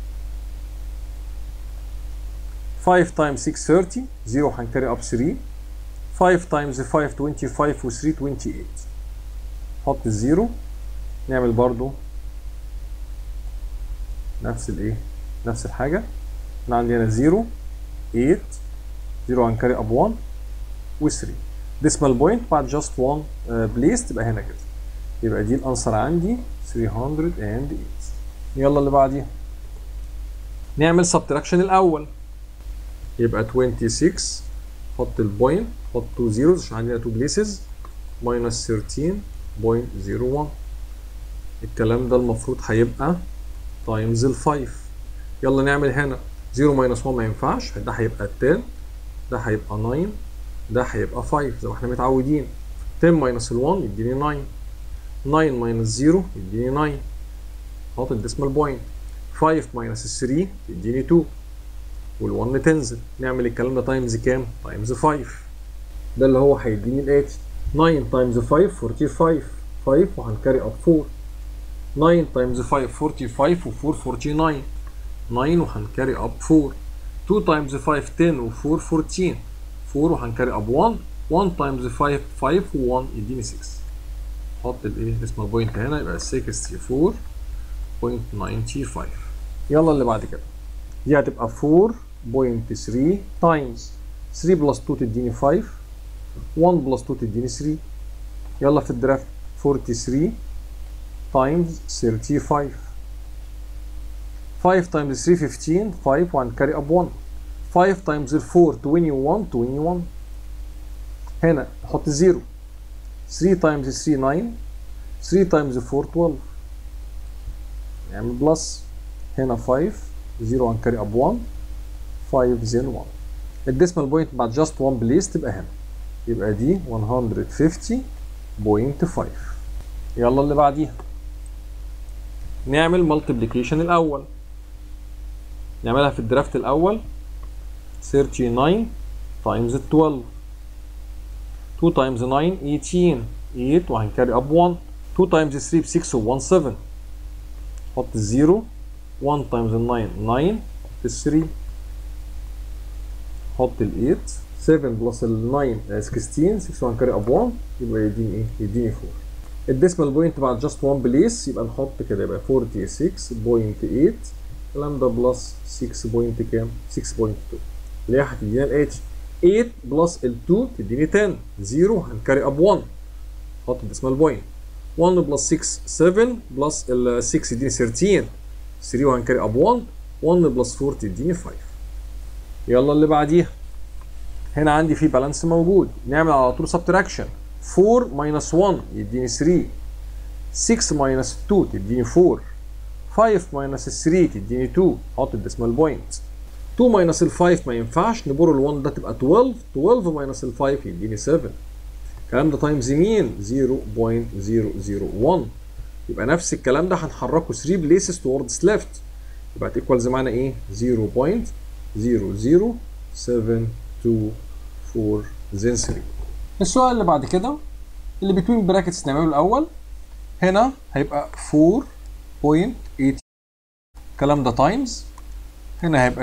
5 تايمز 6 30 0 هنكاري اب 3 5 تايمز 5 25 و 3 28 حط الزيرو نعمل برضو نفس الايه نفس الحاجة انا عندي هنا 0 8 0 هنكاري اب 1 و 3 ديسمال بوينت بعد جاست 1 بليس تبقى هنا كده يبقى دي الانسر عندي 308 يلا اللي بعديها نعمل سبتراكشن الاول يبقى 26 حط البوينت حط 2 زيروز عشان عندنا 2 بليسز ماينس 13.01 الكلام ده المفروض هيبقى تايمز ال 5 يلا نعمل هنا 0 ماينس 1 ما ينفعش ده هيبقى 10 ده هيبقى 9 ده هيبقى 5 زي ما احنا متعودين 10 ماينس ال 1 يديني 9 9 ماينس 0 يديني 9 حاطط الديسمال بوينت 5 ماينس 3 يديني 2 وال1 تنزل نعمل الكلام ده تايمز كام؟ تايمز 5 ده اللي هو هيديني الاتي 9 تايمز 5 45 5 وهنكاري اب 4 9 تايمز 5 45 و4 49 9 وهنكاري اب 4 2 تايمز 5 10 و4 14 4 وهنكاري اب 1 1 تايمز 5 5 و1 يديني 6 حط الايه اسمه بوينت هنا يبقى 64.95 يلا اللي بعد كده دي هتبقى 4.3 تايمز 3 بلس 2 تديني 5 1 بلس 2 تديني 3 يلا في الدرافت 43 تايمز 35 5 times 3 15 5 1 carry up 1 5 times 4 21 21 هنا نحط 0 3 times 3 9 3 times 4 12 نعمل بلس هنا 5 0 1 carry up 1 5 then 1 الديسمال بوينت بعد جاست 1 بليس تبقى هنا يبقى دي 150.5 يلا اللي بعديها نعمل مالتيبليكيشن الاول نعملها في الدرافت الاول 39 times 12 2 times 9 18 8 وهنكاري اب 1 2 times 3 ب 6 و 1 7 حط 0 1 times 9 9 حط 3 حط ال 8 7 بلس ال 9 16 6 وهنكاري اب 1 يبقى يديني ايه؟ يديني 4 الديسمال بوينت بعد جاست 1 بليس يبقى نحط كده يبقى 46.8 الكلام ده بلس 6 بوينت كام؟ 6.2 اللي هي هتدينا الاتي 8 بلس ال 2 تديني 10 0 هنكاري اب 1 حط الديسمال بوينت 1 بلس 6 7 بلس ال 6 يديني 13 3 وهنكاري اب 1 1 بلس 4 تديني 5 يلا اللي بعديها هنا عندي في بالانس موجود نعمل على طول سبتراكشن 4 ماينس 1 يديني 3 6 ماينس 2 تديني 4 5 ماينس 3 تديني 2 حط الديسمال بوينت 2 ماينس ال 5 ما ينفعش نبر ال 1 ده تبقى 12 12 ماينس ال 5 يديني 7 الكلام ده تايمز مين 0.001 يبقى نفس الكلام ده هنحركه 3 بليسز توردز ليفت يبقى تيكوالز معانا ايه 0.00724 زين 3 السؤال اللي بعد كده اللي بتوين براكتس نعمله الاول هنا هيبقى 4.8 الكلام ده تايمز هنا هيبقى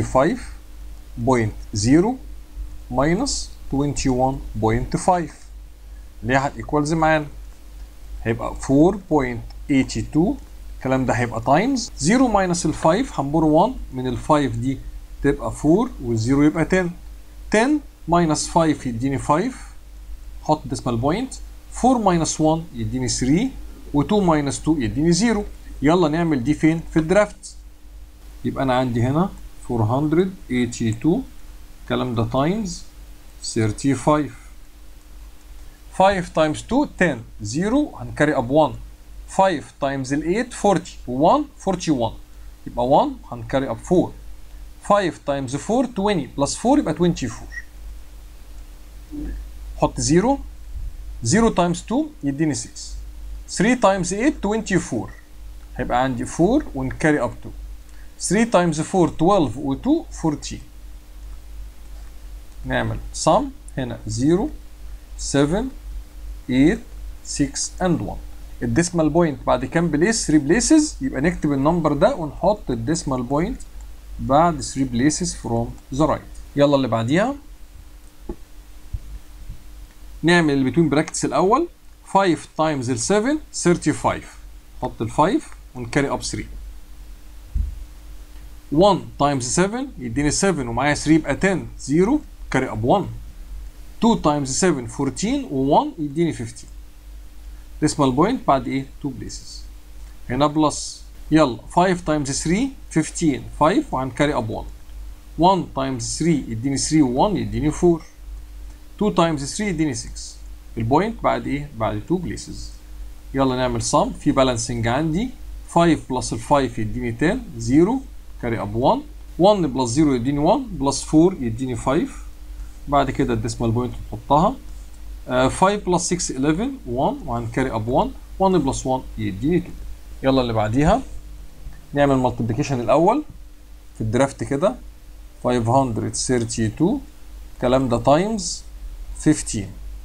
25.0 ماينس 21.5 اللي هي هتيكوالز معانا هيبقى 4.82 الكلام ده هيبقى تايمز 0 ماينس ال 5 هنبر 1 من ال 5 دي تبقى 4 والزيرو يبقى 10 10 ماينس 5 يديني 5 حط ديسمال بوينت 4 ماينس 1 يديني 3 و2 ماينس 2 يديني 0 يلا نعمل دي فين في الدرافت يبقى انا عندي هنا 482 الكلام ده تايمز 35 5 تايمز 2 10 0 هنكاري اب 1 5 تايمز ال 8 40 و1 41 يبقى 1 هنكاري اب 4 5 تايمز 4 20 بلس 4 يبقى 24 حط 0 0 تايمز 2 يديني 6 3 تايمز 8 24 هيبقى عندي 4 ونكاري اب 2 3 تايمز 4 12 و 2 14 نعمل sum هنا 0 7 8 6 and 1 الديسمال بوينت بعد كام بليس 3 بليسز يبقى نكتب النمبر ده ونحط الديسمال بوينت بعد 3 بليسز فروم ذا رايت يلا اللي بعديها نعمل اللي بتوين براكتس الاول 5 تايمز ال 7 35 حط ال 5 ونكاري اب 3 1 تايمز 7 يديني 7 ومعايا 3 يبقى 10 0 كاري اب 1 2 تايمز 7 14 و1 يديني 15 ديسمال بوينت بعد ايه 2 بليسز هنا بلس يلا 5 تايمز 3 15 5 وهنكاري اب 1 1 تايمز 3 يديني 3 و1 يديني 4 2 تايمز 3 يديني 6 البوينت بعد ايه بعد 2 بليسز يلا نعمل سم في بالانسنج عندي 5 بلس ال 5 يديني 10 0 كاري اب 1 1 بلس 0 يديني 1 بلس 4 يديني 5 بعد كده الديسمال بوينت نحطها 5 بلس 6 11 1 وهنكاري اب 1 1 بلس 1 يديني 2 يلا اللي بعديها نعمل مالتيبليكيشن الاول في الدرافت كده 532 الكلام ده تايمز 15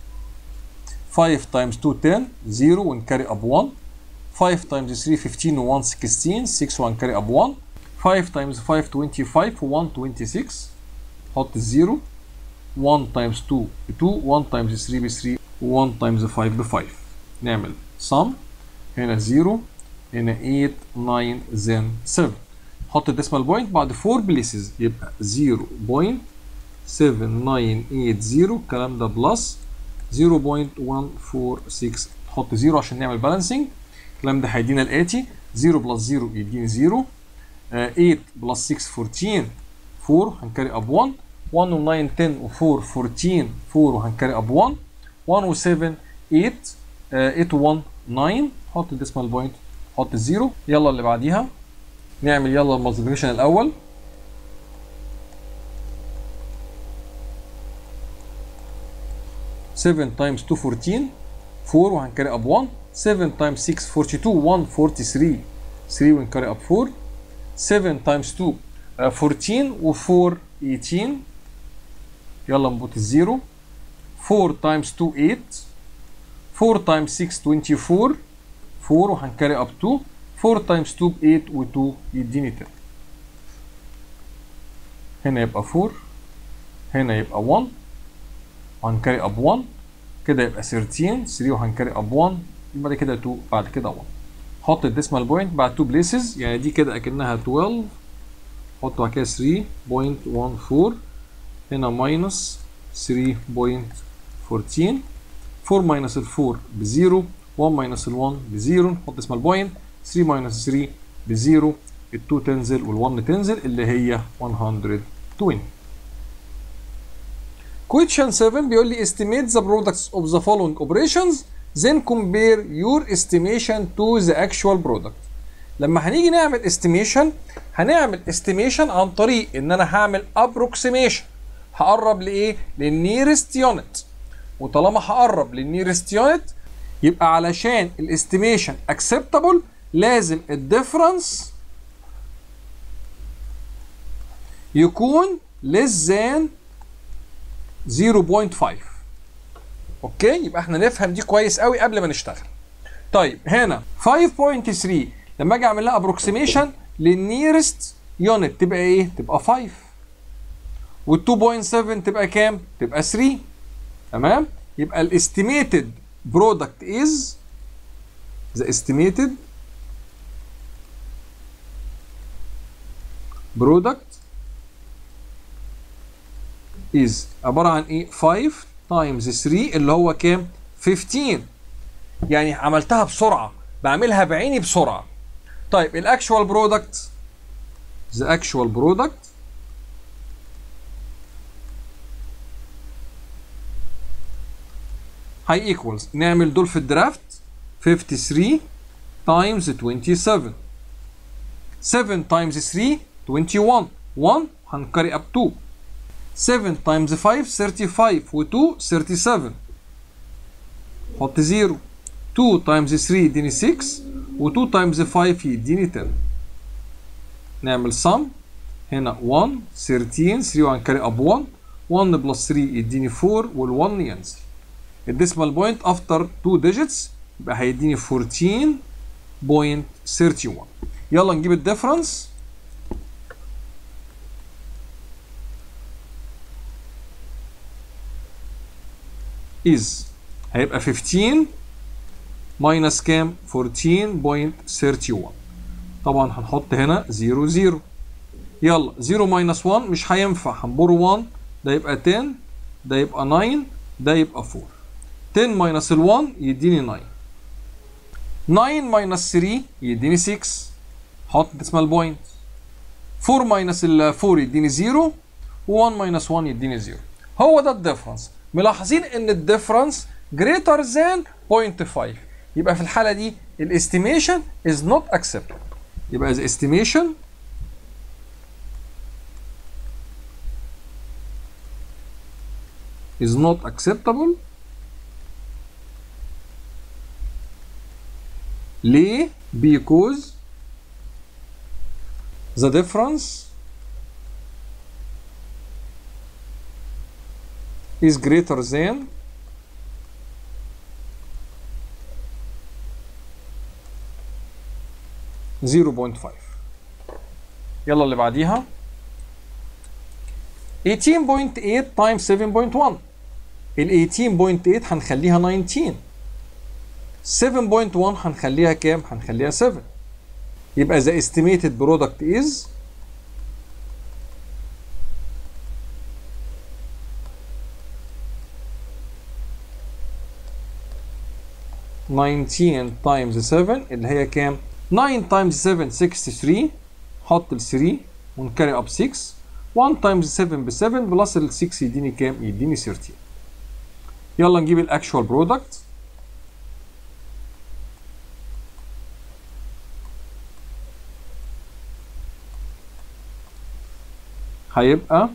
5 تايمز 2 10 0 ونكاري اب 1 5 تايمز 3 15 و 1 16 6 وهنكاري اب 1 5 times 5 25 و 1 26 حط الزيرو 1 times 2 ب 2 1 times 3 ب 3 و 1 times 5 ب 5 نعمل sum هنا 0 هنا 8 9 then 7 حط الديسمال بوينت بعد 4 بليسز يبقى 7980 الكلام ده بلس 0.146 نحط 0 عشان نعمل بالانسنج الكلام ده هيدينا الاتي 0 بلس 0 يديني 0 آه 8 بلس 6 14 4 هنكاري اب 1 1 و 9 10 و 4 14 4 وهنكاري اب 1 1 و 7 8 آه 8 و 1 9 حط الديسمال بوينت حط الزيرو يلا اللي بعديها نعمل يلا المالتيبيكيشن الاول سفن تايمز 2 14 4 وهنكاري اب 1 7 تايمز 6 42 1 43 3 وهنكاري اب 4 7 تايمز 2 uh, 14 و 4 18 يلا نبوت الزيرو 4 تايمز 2 8 4 تايمز 6 24 4 وهنكاري اب 2 4 تايمز 2 ب 8 و 2 يديني 10 هنا يبقى 4 هنا يبقى 1 وهنكاري اب 1 كده يبقى 13 3 وهنكاري اب 1 بعد كده 2 بعد كده 1 حط الديسمال بوينت بعد 2 بليسز يعني دي كده اكنها 12 حط بعد كده 3.14 هنا ماينس 3.14 4 ماينس ال 4 ب 0 1 ماينس ال 1 ب 0 نحط ديسمال بوينت 3 ماينس 3 ب 0 ال 2 تنزل وال 1 تنزل اللي هي 120 Question 7 بيقول لي estimate the products of the following operations then compare your estimation to the actual product لما هنيجي نعمل estimation هنعمل estimation عن طريق ان انا هعمل approximation هقرب لايه للنيرست يونت وطالما هقرب للنيرست يونت يبقى علشان الاستيميشن acceptable لازم الديفرنس يكون less than 0.5 اوكي يبقى احنا نفهم دي كويس قوي قبل ما نشتغل طيب هنا 5.3 لما اجي اعمل لها ابروكسيميشن للنيرست يونت تبقى ايه تبقى 5 وال 2.7 تبقى كام تبقى 3 تمام يبقى الاستيميتد برودكت از the estimated product is عبارة عن ايه 5 times 3 اللي هو كام 15 يعني عملتها بسرعة بعملها بعيني بسرعة طيب الاكشوال برودكت the actual product هاي ايكوالز نعمل دول في الدرافت 53 times 27 7 times 3 21 1 هنكري اب 2 7 times 5 35 و 2 37 حط 0 2 times 3 يديني 6 و 2 times 5 يديني 10 نعمل sum هنا 1 13 3 وهنكري اب 1 1 بلس 3 يديني 4 وال 1 ينزل الديسمال بوينت افتر 2 ديجيتس يبقى هيديني 14.31 يلا نجيب الديفرنس is هيبقى 15 ماينس كام 14.31 طبعا هنحط هنا 0 0 يلا 0 ماينس 1 مش هينفع هنبور 1 ده يبقى 10 ده يبقى 9 ده يبقى 4 10 ماينس ال 1 يديني 9 9 ماينس 3 يديني 6 حط ديسمال بوينت 4 ماينس ال 4 يديني 0 و1 ماينس 1 يديني 0 هو ده الديفرنس ملاحظين ان الديفرنس greater than 0.5 يبقى في الحاله دي الاستيميشن is not acceptable يبقى the estimation is not acceptable ليه؟ because the difference is greater than zero point five يلا اللي بعديها 18.8 times 7.1 ال 18.8 هنخليها 19 7.1 هنخليها كام؟ هنخليها 7 يبقى the estimated product is 19 times 7 اللي هي كام 9 times 7 63 حط ال 3 ونكاري اب 6 1 times 7 ب 7 بلس ال 6 يديني كام يديني 13 يلا نجيب الاكشوال برودكت هيبقى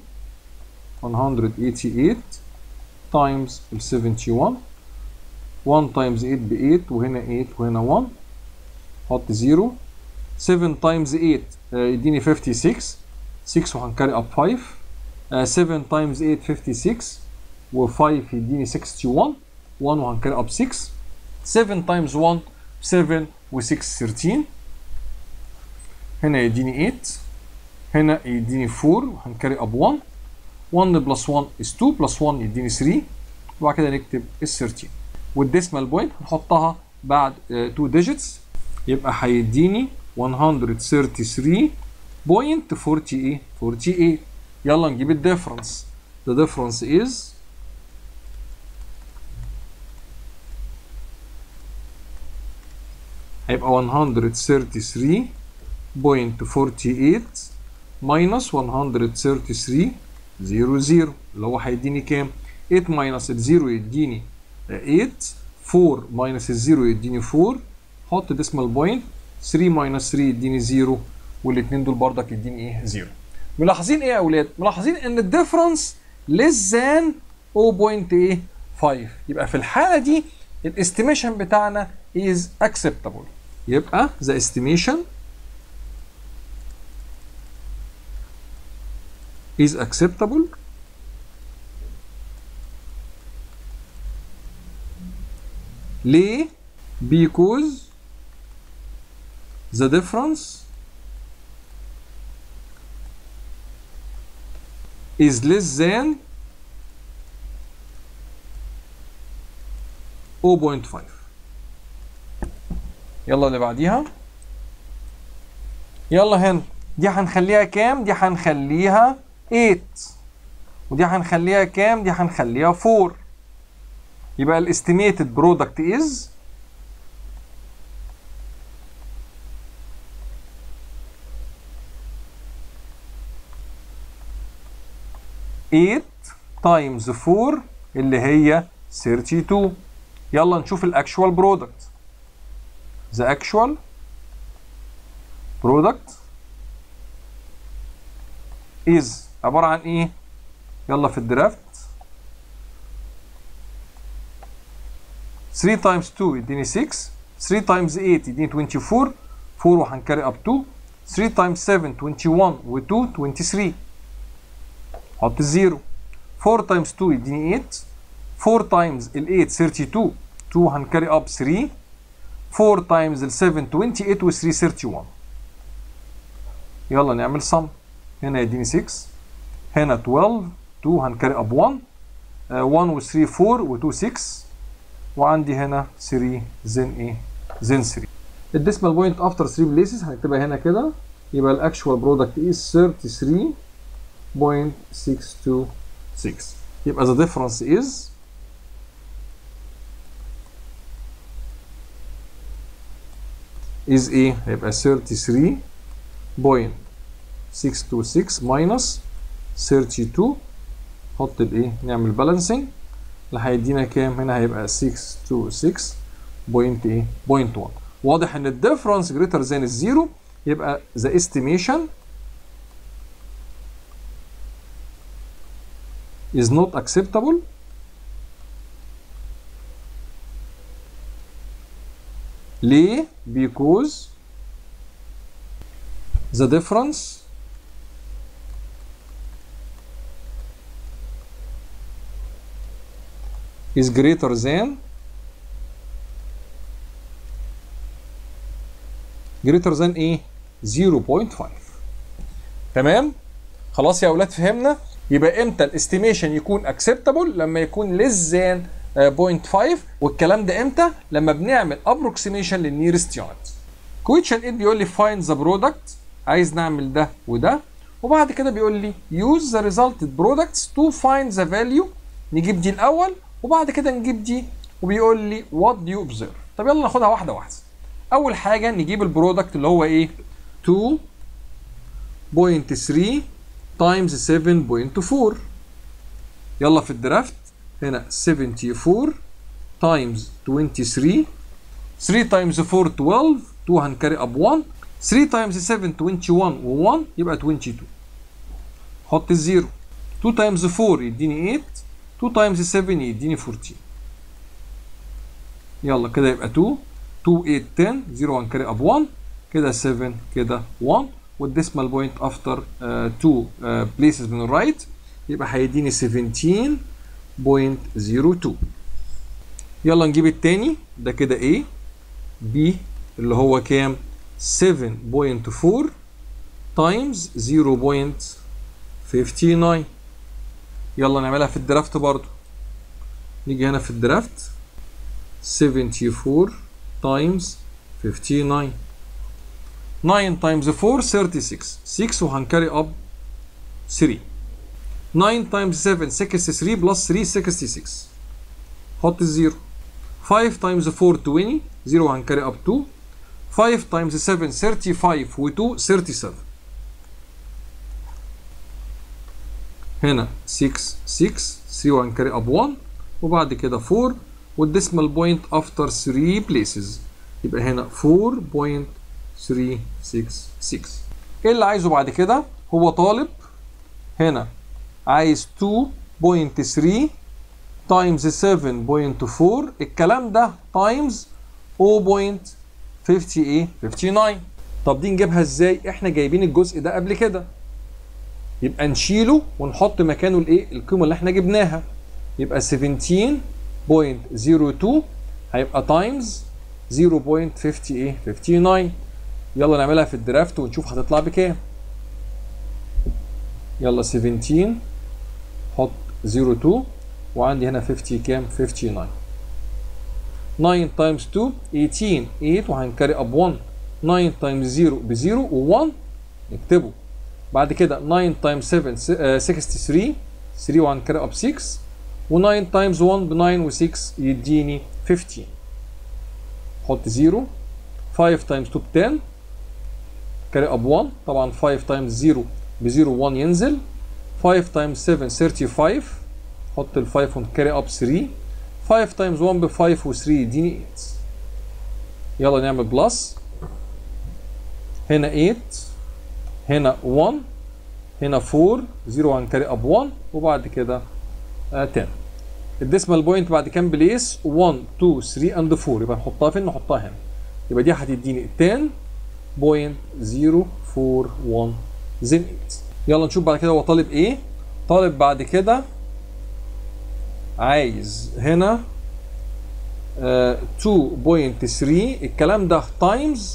188 times ال 71 1 times 8 ب 8 وهنا 8 وهنا 1 حط 0 7 times 8 آه، يديني 56 6 وهنكاري اب 5 آه، 7 times 8 56 و5 يديني 61 1 وهنكاري اب 6 7 times 1 7 و6 13 هنا يديني 8 هنا يديني 4 وهنكاري اب 1 1 بلس 1 is 2 بلس 1 يديني 3 وبعد كده نكتب ال 13 والديسمال بوينت هنحطها بعد 2 ديجيتس يبقى هيديني 133.48 48 يلا نجيب الديفرنس the difference is هيبقى 133.48 minus 133 0 0 اللي هو هيديني كام 8 minus ال 0 يديني 8 4 minus ال 0 يديني 4 حط ديسمال بوينت 3 minus 3 يديني 0 والاثنين دول بردك يديني ايه 0 ملاحظين ايه يا اولاد ملاحظين ان الديفرنس less than 0.5 يبقى في الحاله دي الاستيميشن بتاعنا is acceptable يبقى the estimation is acceptable ليه because the difference is less than 0.5 يلا اللي بعديها يلا هنا دي هنخليها كام دي هنخليها 8 ودي هنخليها كام دي هنخليها 4 يبقى الاستيميتد برودكت از eight times 4 اللي هي 32 يلا نشوف الاكشوال برودكت the actual product is عبارة عن ايه يلا في الدرافت 3 times 2 يديني 6 3 times 8 يديني 24 4 وهنكاري اب 2 3 times 7 21 و 2 23 حط الزيرو 4 times 2 يديني 8 4 times ال 8 32 2 هنكاري اب 3 4 times ال 7 28 و 3 31 يلا نعمل sum هنا يديني 6 هنا 12 2 هنكاري اب 1 1 و 3 4 و 2 6 وعندي هنا 3 زين ايه زين 3 الديسمال بوينت افتر 3 بليسز هنكتبها هنا كده يبقى الاكشوال برودكت از 33.626 يبقى the difference is is ايه هيبقى 33.626 minus 32 حط الايه نعمل بالانسنج اللي هيدينا كام هنا هيبقى 626 بوينت ايه بوينت 1 واضح ان الديفرنس جريتر ذان الزيرو يبقى the estimation is not acceptable ليه because the difference is greater than greater than ايه 0.5 تمام خلاص يا اولاد فهمنا يبقى امتى الاستيميشن يكون اكسبتابل لما يكون less than uh, 0.5 والكلام ده امتى لما بنعمل approximation للنيرست يونت كويشن 8 بيقول لي find the product عايز نعمل ده وده وبعد كده بيقول لي use the resulted products to find the value نجيب دي الاول وبعد كده نجيب دي وبيقول لي what do you observe طب يلا ناخدها واحده واحده اول حاجه نجيب البرودكت اللي هو ايه 2.3 تايمز 7.4 يلا في الدرافت هنا 74 تايمز 23 3 تايمز 4 12 2 هنكاري اب 1 3 تايمز 7 21 و1 يبقى 22 حط الزيرو 2 تايمز 4 يديني 8 2 تايمز 7 يديني 14 يلا كده يبقى 2 2 8 10 0 هنكاري اب 1 كده 7 كده 1 والديسمال بوينت افتر 2 بليسز من الرايت يبقى هيديني 17.02 يلا نجيب التاني ده كده ايه B اللي هو كام 7.4 تايمز 0.59 يلا نعملها في الدرافت برضو نيجي هنا في الدرافت 74 تايمز 59 9 تايمز 4 36 6 وهنكاري اب 3 9 تايمز 7 63 بلس 3 66 حط الزيرو 5 تايمز 4 20 0 هنكاري اب 2 5 تايمز 7 35 و 2 37 هنا 6 6 3 وهنكاري اب 1 وبعد كده 4 والديسمال بوينت افتر 3 بليسز يبقى هنا 4.366 ايه اللي عايزه بعد كده هو طالب هنا عايز 2.3 تايمز 7.4 الكلام ده تايمز 0.58 طب دي نجيبها ازاي احنا جايبين الجزء ده قبل كده يبقى نشيله ونحط مكانه الايه القيمه اللي احنا جبناها يبقى 17.02 هيبقى تايمز 0.58 يلا نعملها في الدرافت ونشوف هتطلع بكام يلا 17 حط 02 وعندي هنا 50 كام 59 9 تايمز 2 18 8 وهنكاري اب 1 9 تايمز 0 ب 0 و1 نكتبه بعد كده 9 تايمز 7 63 3 وهنكاري اب 6 و9 تايمز 1 ب 9 و6 يديني 15 حط 0 5 تايمز 2 ب 10 كاري اب 1 طبعا 5 تايمز 0 ب 0 1 ينزل 5 تايمز 7 35 حط ال 5 ونكاري اب 3 5 تايمز 1 ب 5 و 3 يديني 8 يلا نعمل بلس هنا 8 هنا 1 هنا 4 0 هنكاري اب 1 وبعد كده 10 الديسمال بوينت بعد كام بليس 1 2 3 اند 4 يبقى نحطها فين نحطها هنا يبقى دي هتديني 10.041 زين 8 يلا نشوف بعد كده هو طالب ايه طالب بعد كده عايز هنا آه 2.3 الكلام ده تايمز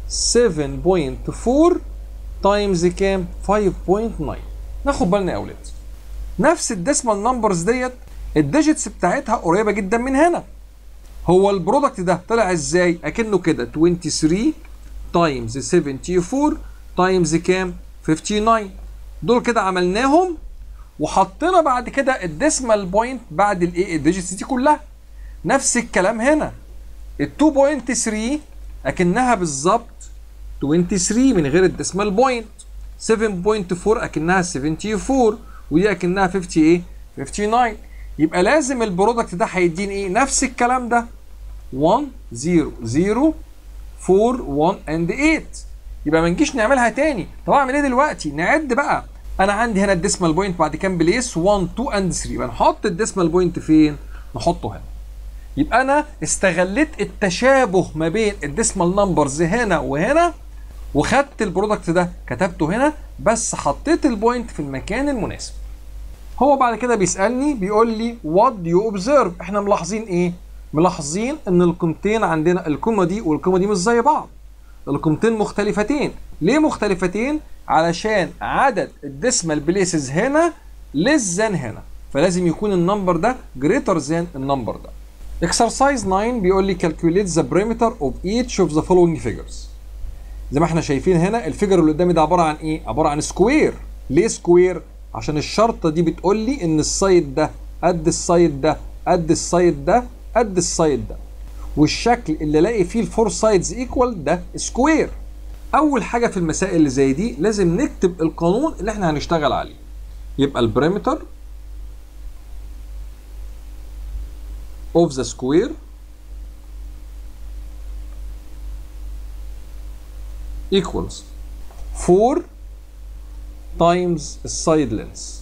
7.4 تايمز كام 5.9 ناخد بالنا يا اولاد نفس الديسمال نمبرز ديت الديجيتس بتاعتها قريبه جدا من هنا هو البرودكت ده طلع ازاي اكنه كده 23 تايمز 74 تايمز كام 59 دول كده عملناهم وحطينا بعد كده الديسمال بوينت بعد الايه الديجيتس دي كلها نفس الكلام هنا ال 2.3 اكنها بالظبط 23 من غير الديسمال بوينت 7.4 اكنها 74 ودي اكنها 50 ايه 59 يبقى لازم البرودكت ده هيديني ايه نفس الكلام ده 1 0 0 4 1 اند 8 يبقى ما نجيش نعملها تاني طب اعمل ايه دلوقتي نعد بقى انا عندي هنا الديسمال بوينت بعد كام بليس 1 2 اند 3 يبقى نحط الديسمال بوينت فين نحطه هنا يبقى انا استغليت التشابه ما بين الديسمال نمبرز هنا وهنا وخدت البرودكت ده كتبته هنا بس حطيت البوينت في المكان المناسب هو بعد كده بيسالني بيقول لي وات يو اوبزرف احنا ملاحظين ايه ملاحظين ان القيمتين عندنا القيمه دي والقيمه دي مش زي بعض القيمتين مختلفتين ليه مختلفتين علشان عدد الديسمال بليسز هنا less than هنا فلازم يكون النمبر ده greater than النمبر ده exercise 9 بيقول لي calculate the perimeter of each of the following figures زي ما احنا شايفين هنا الفيجر اللي قدامي ده عباره عن ايه عباره عن سكوير ليه سكوير عشان الشرطه دي بتقول لي ان السايد ده قد السايد ده قد السايد ده قد السايد ده والشكل اللي الاقي فيه الفور سايدز ايكوال ده سكوير اول حاجه في المسائل اللي زي دي لازم نكتب القانون اللي احنا هنشتغل عليه يبقى البريمتر of the square equals 4 times السايد length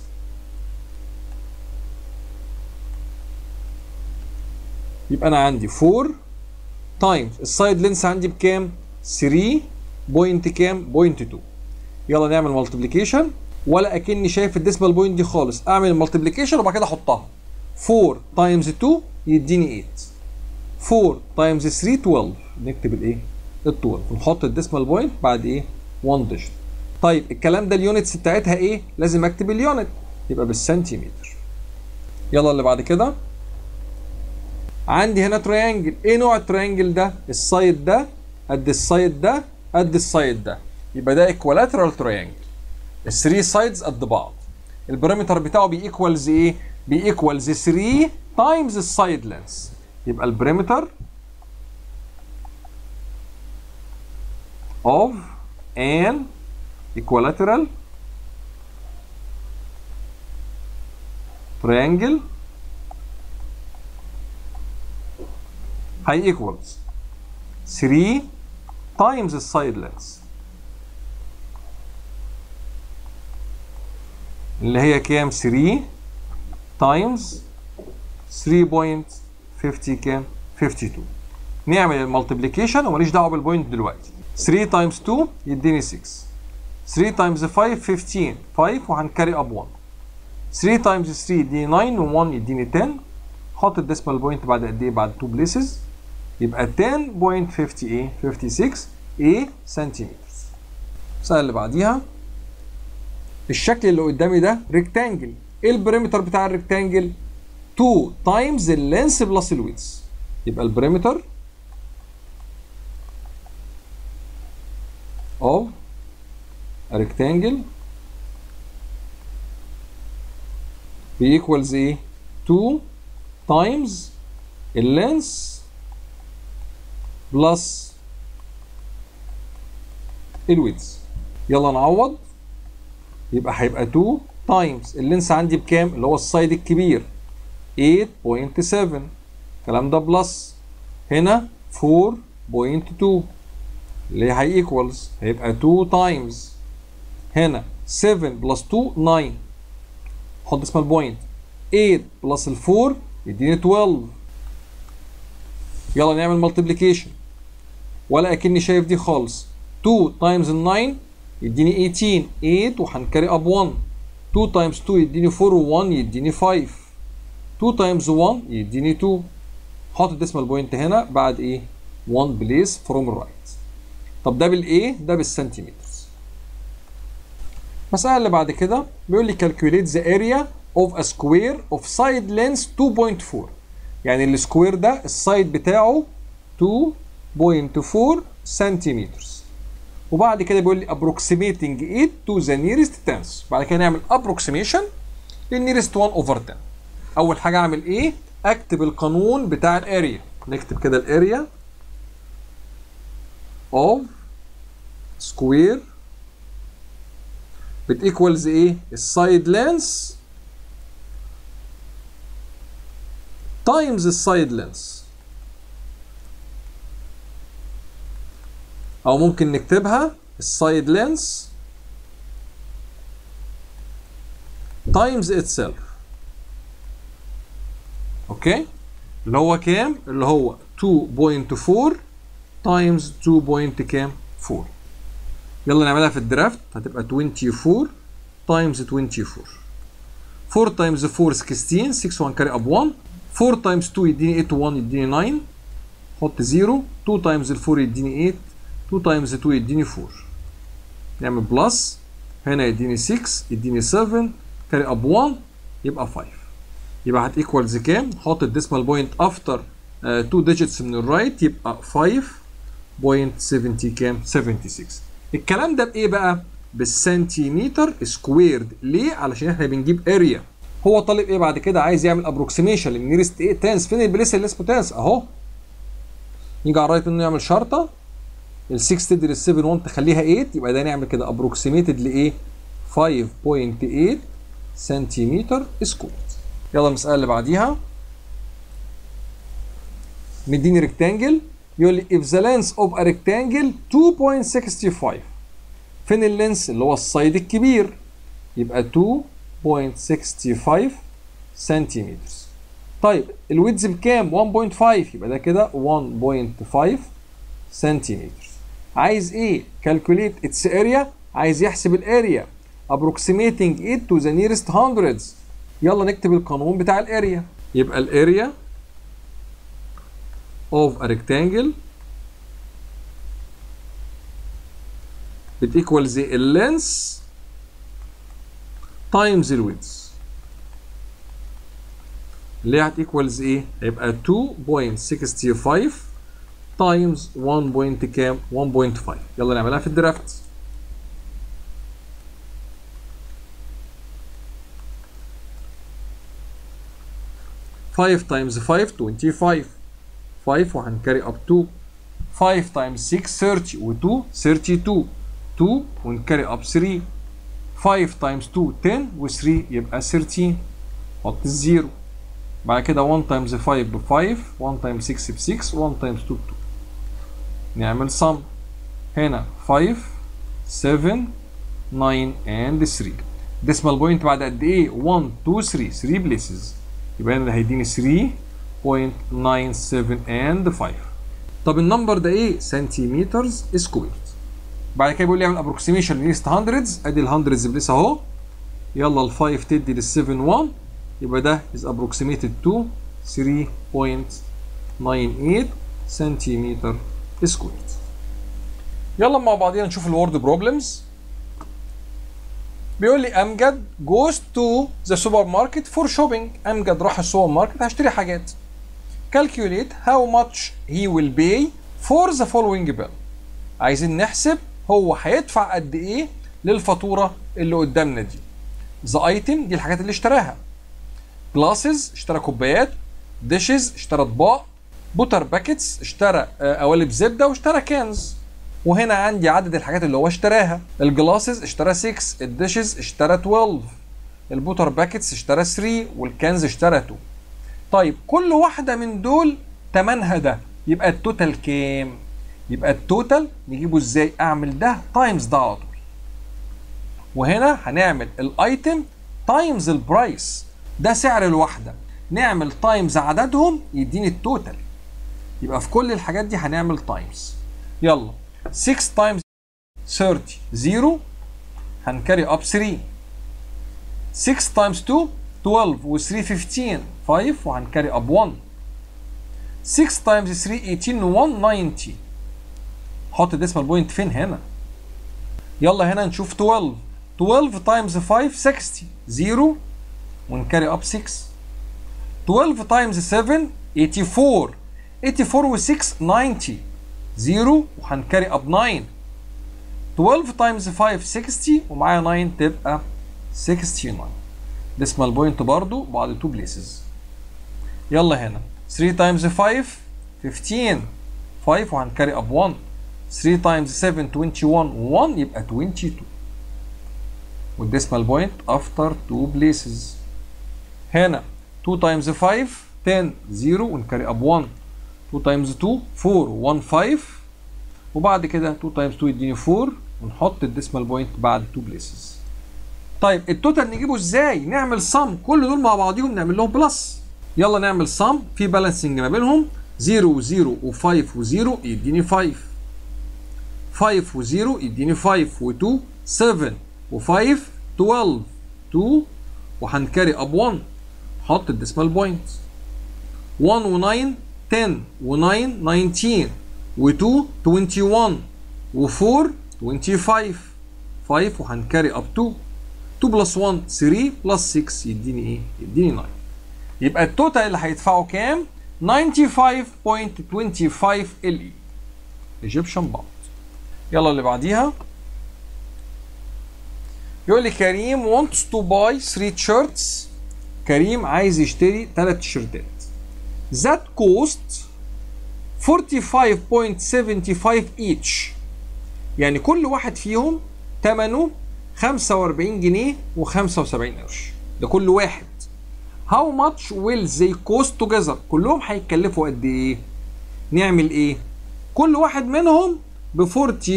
يبقى انا عندي 4 times السايد لينس عندي بكام 3 بوينت كام بوينت 2 يلا نعمل مالتيبليكيشن ولا اكني شايف الديسمال بوينت دي خالص اعمل المالتيبليكيشن وبعد كده احطها 4 تايمز 2 يديني 8 4 تايمز 3 12 نكتب الايه ال 12 ونحط الديسمال بوينت بعد ايه 1 ديجيت طيب الكلام ده اليونتس بتاعتها ايه لازم اكتب اليونت يبقى بالسنتيمتر يلا اللي بعد كده عندي هنا تريانجل ايه نوع التريانجل ده السايد ده قد السايد ده قد السايد ده يبقى ده ايكوالاترال تريانجل الثري سايدز قد بعض البريمتر بتاعه بيكوالز ايه بيكوالز 3 تايمز السايد لينس يبقى البريمتر of an equilateral triangle هي equals 3 times السايد لينس اللي هي كام 3 times 3.50 كام 52 نعمل المالتيبليكيشن وماليش دعوه بالبوينت دلوقتي 3 times 2 يديني 6 3 times 5 15 5 وهنكاري اب 1 3 times 3 يديني 9 و1 يديني 10 حط الديسمال بوينت بعد قد ايه بعد 2 بليسز يبقى 10.50 ايه 56 ايه سنتيمتر السؤال اللي بعديها الشكل اللي قدامي ده ريكتانجل ايه البريمتر بتاع الريكتانجل 2 تايمز اللينس بلس الويدز يبقى البريمتر of a rectangle بيكوالز ايه 2 تايمز اللينس بلس الويدز يلا نعوض يبقى هيبقى 2 تايمز اللينس عندي بكام اللي هو السايد الكبير 8.7 الكلام ده بلس هنا 4.2 اللي هي ايكوالز هيبقى 2 تايمز هنا 7 بلس 2 9 حط اسمها البوينت 8 بلس ال 4 يديني 12 يلا نعمل مالتيبليكيشن ولا اكني شايف دي خالص 2 تايمز ال 9 يديني 18 8 وهنكاري اب 1 2 تايمز 2 يديني 4 و1 يديني 5 2 تايمز 1 يديني 2 حط الديسمال بوينت هنا بعد ايه 1 بليس فروم الرايت طب ده بالايه ده بالسنتيمتر المسألة اللي بعد كده بيقول لي calculate the area of a square of side length 2.4 يعني السكوير ده السايد بتاعه 2.4 سنتيمتر وبعد كده بيقول لي approximating it to the nearest tens بعد كده نعمل approximation للنيرست 1 over 10 اول حاجه اعمل ايه اكتب القانون بتاع الاريا نكتب كده الاريا of square بتيكوالز ايه السايد لينس تايمز السايد لينس او ممكن نكتبها السايد لينس تايمز itself اوكي اللي هو كام اللي هو 2.4 تايمز 2. كام 4 يلا نعملها في الدرافت هتبقى 24 تايمز 24 4 تايمز 4 16 6 1 كاري اب 1 4 تايمز 2 يديني 8 1 يديني 9 حط 0 2 تايمز 4 يديني 8 2 تايمز 2 يديني 4 نعمل بلس هنا يديني 6 يديني 7 كاري اب 1 يبقى 5 يبقى هت ايكوالز كام؟ حط الديسمال بوينت افتر 2 ديجيتس من الرايت يبقى 5.70 كام؟ 76 الكلام ده بايه بقى؟ بالسنتيمتر سكويرد ليه؟ علشان احنا بنجيب اريا هو طالب ايه بعد كده؟ عايز يعمل ابروكسيميشن للنيرست ايه تانس فين البليس اللي اسمه تانس اهو نيجي على الرايت انه يعمل شرطه ال 6 تدي لل 7 1 تخليها 8 يبقى ده نعمل كده ابروكسيميتد لايه 5.8 سنتيمتر سكوير يلا المساله اللي بعديها مديني ريكتانجل يقول لي if the length of a rectangle 2.65 فين اللينس اللي هو السايد الكبير يبقى 2.65 سنتيمتر طيب الويدز بكام 1.5 يبقى ده كده 1.5 سنتيمتر عايز ايه calculate its area عايز يحسب الاريا approximating it to the nearest hundreds يلا نكتب القانون بتاع الاريا يبقى الاريا of a rectangle بتيكوال زي اللينس تايمز الويدز اللي هي هتيكوالز ايه؟ هيبقى 2.65 تايمز 1 بوينت كام؟ 1.5 يلا نعملها في الدرافت Five times five 25 5 وهنكاري up 2 5 times 6 30 و 2 32 2 ونكاري up 3 5 times 2 10 و 3 يبقى 13 حط الزيرو بعد كده 1 times 5 ب 5 1 times 6 ب 6 1 times 2 ب 2 نعمل sum هنا 5 7 9 and 3 decimal point بعد قد ايه 1 2 3 3 places يبقى هنا هيديني 3.97 and 5 طب النمبر ده ايه سنتيمترز سكوير بعد كده بيقول لي اعمل ابروكسيميشن ليست هندردز ادي الهندردز بليس اهو يلا ال 5 تدي لل 7 1 يبقى ده is approximated to 3.98 سنتيمتر سكوير يلا مع بعضينا نشوف الورد بروبلمز بيقول لي امجد goes to the supermarket for shopping امجد راح السوبر ماركت هشتري حاجات calculate how much he will pay for the following bill عايزين نحسب هو هيدفع قد ايه للفاتوره اللي قدامنا دي the item دي الحاجات اللي اشتراها glasses اشترى كوبايات dishes اشترى اطباق بوتر باكيتس اشترى قوالب زبده واشترى كنز وهنا عندي عدد الحاجات اللي هو اشتراها الجلاسز اشترى 6 الديشز اشترى 12 البوتر باكيتس اشترى 3 والكنز اشترى 2 طيب كل واحده من دول تمنها ده يبقى التوتال كام يبقى التوتال نجيبه ازاي اعمل ده تايمز ده على طول وهنا هنعمل الايتم تايمز البرايس ده سعر الواحده نعمل تايمز عددهم يديني التوتال يبقى في كل الحاجات دي هنعمل تايمز يلا 6 تايمز 30 0 هنكاري اب 3 6 تايمز 2 12 و 3 15 5 وهنكاري اب 1 6 تايمز 3 18 و 1 90 حط الديسمال بوينت فين هنا يلا هنا نشوف 12 12 تايمز 5 60 0 ونكاري اب 6 12 تايمز 7 84 84 و 6 90 0 وهنكاري اب 9 12 تايمز 5 60 ومعايا 9 تبقى 69 ديسمال بوينت برضو بعد 2 بليسز يلا هنا 3 تايمز 5 15 5 وهنكاري اب 1 3 تايمز 7 21 1 يبقى 22 والديسمال بوينت افتر 2 بليسز هنا 2 تايمز 5 10 0 ونكاري اب 1 2 تايمز 2 4 1 5 وبعد كده 2 تايمز 2 يديني 4 ونحط الديسمال بوينت بعد 2 بليسز طيب التوتال نجيبه ازاي نعمل سم كل دول مع بعضيهم نعمل لهم بلس يلا نعمل سم في بالانسنج ما بينهم 0 و0 و5 و0 يديني 5 5 و0 يديني 5 و2 7 و5 12 2 وهنكاري اب 1 حط الديسمال بوينت 1 و9 10 و9 19 و2 21 و4 25 5 وهنكاري اب 2 2 بلس 1 3 بلس 6 يديني ايه؟ يديني 9 يبقى التوتال اللي هيدفعه كام؟ 95.25 ال اي ايجيبشن باوند يلا اللي بعديها يقول لي كريم wants to buy 3 shirts كريم عايز يشتري 3 تيشيرتات that cost 45.75 each يعني كل واحد فيهم ثمنه 45 جنيه و75 قرش ده كل واحد How much will they cost together كلهم هيتكلفوا قد ايه نعمل ايه كل واحد منهم ب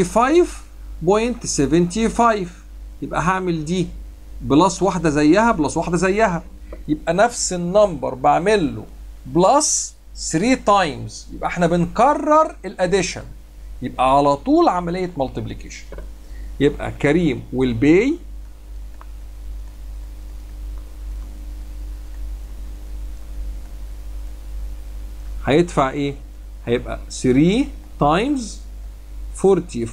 45.75 يبقى هعمل دي بلس واحدة زيها بلس واحدة زيها يبقى نفس النمبر بعمل له بلس 3 تايمز يبقى احنا بنكرر الاديشن يبقى على طول عملية مالتيبليكيشن يبقى كريم will pay هيدفع ايه؟ هيبقى 3 تايمز 45.75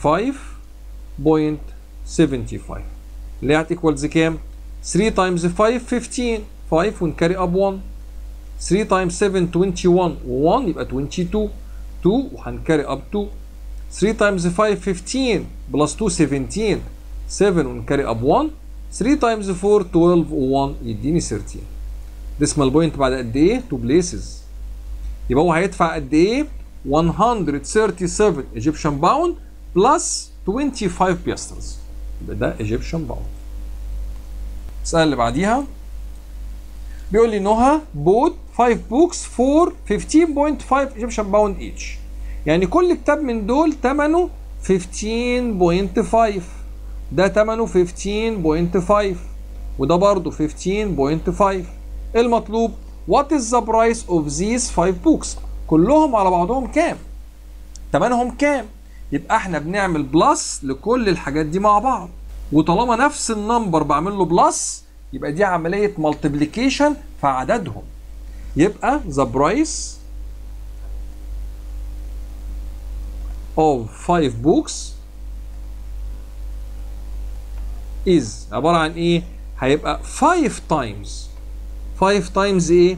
اللي هتيكوالز كام؟ 3 تايمز 5 15 5 ونكاري اب 1 3 تايمز 7 21 و1 يبقى 22 2 وهنكاري اب 2 3 تايمز 5 15 بلس 2 17 7 ونكاري اب 1 3 تايمز 4 12 و1 يديني 13 ديسمال بوينت بعد قد ايه؟ 2 بليسز يبقى هو هيدفع قد ايه؟ 137 ايجيبشن باوند بلس 25 بيسترز يبقى ده ايجيبشن باوند السؤال اللي بعديها بيقول لي نهى بوت 5 بوكس فور 15.5 ايجيبشن باوند ايتش يعني كل كتاب من دول ثمنه 15.5 ده ثمنه 15.5 وده برضه 15.5 المطلوب What is the price of these 5 books كلهم على بعضهم كام ثمنهم كام يبقى احنا بنعمل بلس لكل الحاجات دي مع بعض وطالما نفس النمبر بعمل له بلس يبقى دي عملية مالتيبليكيشن في عددهم يبقى the price of 5 books is عبارة عن ايه؟ هيبقى 5 times 5 times ايه؟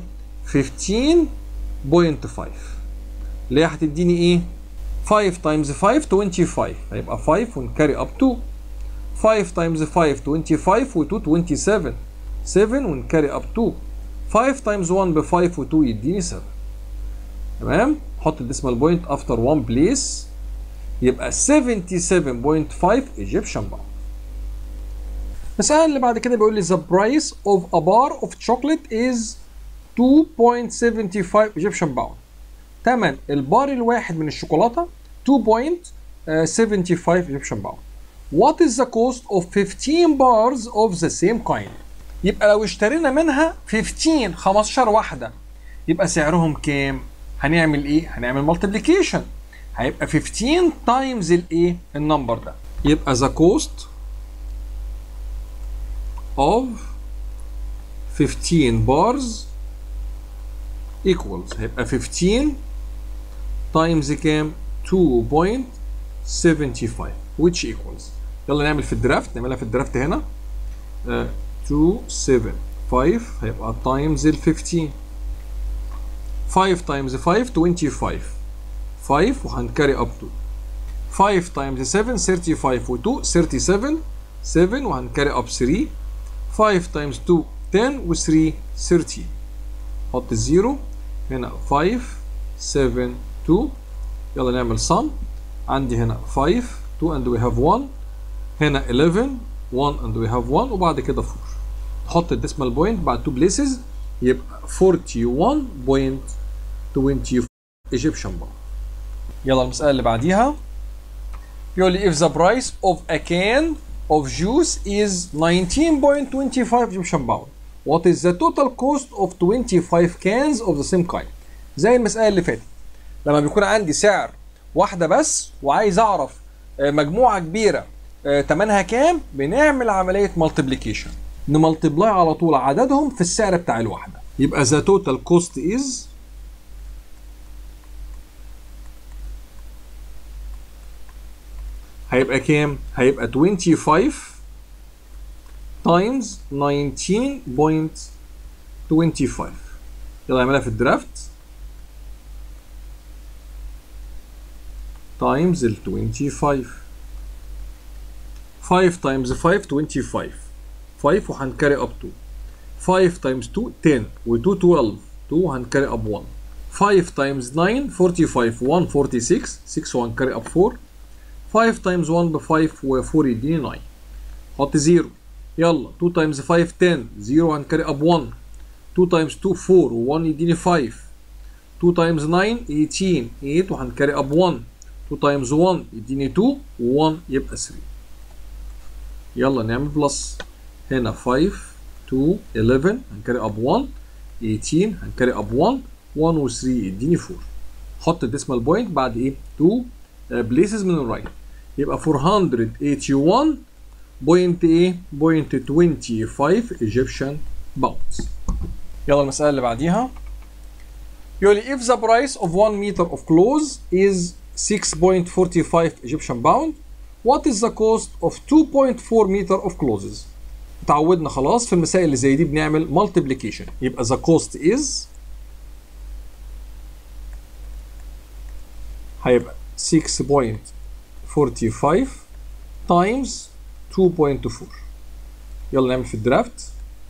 15.5 اللي هي هتديني ايه؟ 5 times 5 25 هيبقى 5 ونكاري اب 2 5 times 5 25 و 2 27 7 ونكاري اب 2 5 times 1 ب 5 و 2 يديني 7 تمام؟ حط الديسمال بوينت افتر 1 بليس يبقى 77.5 ايجيبشن باوند المسألة اللي بعد كده بيقول لي the price of a bar of chocolate is 2.75 ايجيبشن باوند تمن البار الواحد من الشوكولاتة 2.75 ايجيبشن باوند What is the cost of 15 bars of the same kind يبقى لو اشترينا منها 15 15 واحدة يبقى سعرهم كام؟ هنعمل ايه؟ هنعمل مالتيبليكيشن هيبقى 15 تايمز الايه؟ النمبر ده يبقى the cost of 15 bars equals هيبقى 15 times كام 2.75 which equals يلا نعمل في الدرافت نعملها في الدرافت هنا uh, 275 هيبقى times ال 15 5 times 5 25 5 وهنكاري اب 2 5 times 7 35 و 2 37 7 وهنكاري اب 3 5 times 2 10 و 3 13 حط الزيرو هنا 5 7 2 يلا نعمل sum عندي هنا 5 2 and we have 1 هنا 11 1 and we have 1 وبعد كده 4 نحط الديسمال بوينت بعد 2 بليسز يبقى 41.24 Egyptian pound يلا المسألة اللي بعديها يقول لي if the price of a can of juice is 19.25 Egyptian pound what is the total cost of 25 cans of the same kind زي المسألة اللي فاتت لما بيكون عندي سعر واحدة بس وعايز أعرف مجموعة كبيرة تمنها كام بنعمل عملية مالتيبليكيشن نملتبلاي على طول عددهم في السعر بتاع الواحدة يبقى the total cost is هيبقى كام؟ هيبقى 25 times 19.25 يلا نعملها في الدرافت times ال 25 5 times 5 25 5 وهنكاري اب 2 5 times 2 10 و 2 12 2 هنكاري اب 1 5 times 9 45 1 46 6 1 carry up 4 5 times 1 ب 5 و 4 يديني 9 حط 0 يلا 2 times 5 10 0 هنكاري اب 1 2 times 2 4 و 1 يديني 5 2 times 9 18 8 وهنكاري اب 1 2 times 1 يديني 2 و 1 يبقى 3 يلا نعمل بلس هنا 5 2 11 هنكاري اب 1 18 هنكاري اب 1 1 و 3 يديني 4 حط الديسمال بوينت بعد ايه 2 بليسز من الرايت يبقى 481 بوينت ايه بوينت 25 ايجيبشن باوندز يلا المسألة اللي بعديها يقول لي if the price of 1 meter of clothes is 6.45 Egyptian pound what is the cost of 2.4 meter of clothes اتعودنا خلاص في المسائل اللي زي دي بنعمل multiplication يبقى the cost is هيبقى 6.45 times 2.4 يلا نعمل في الدرافت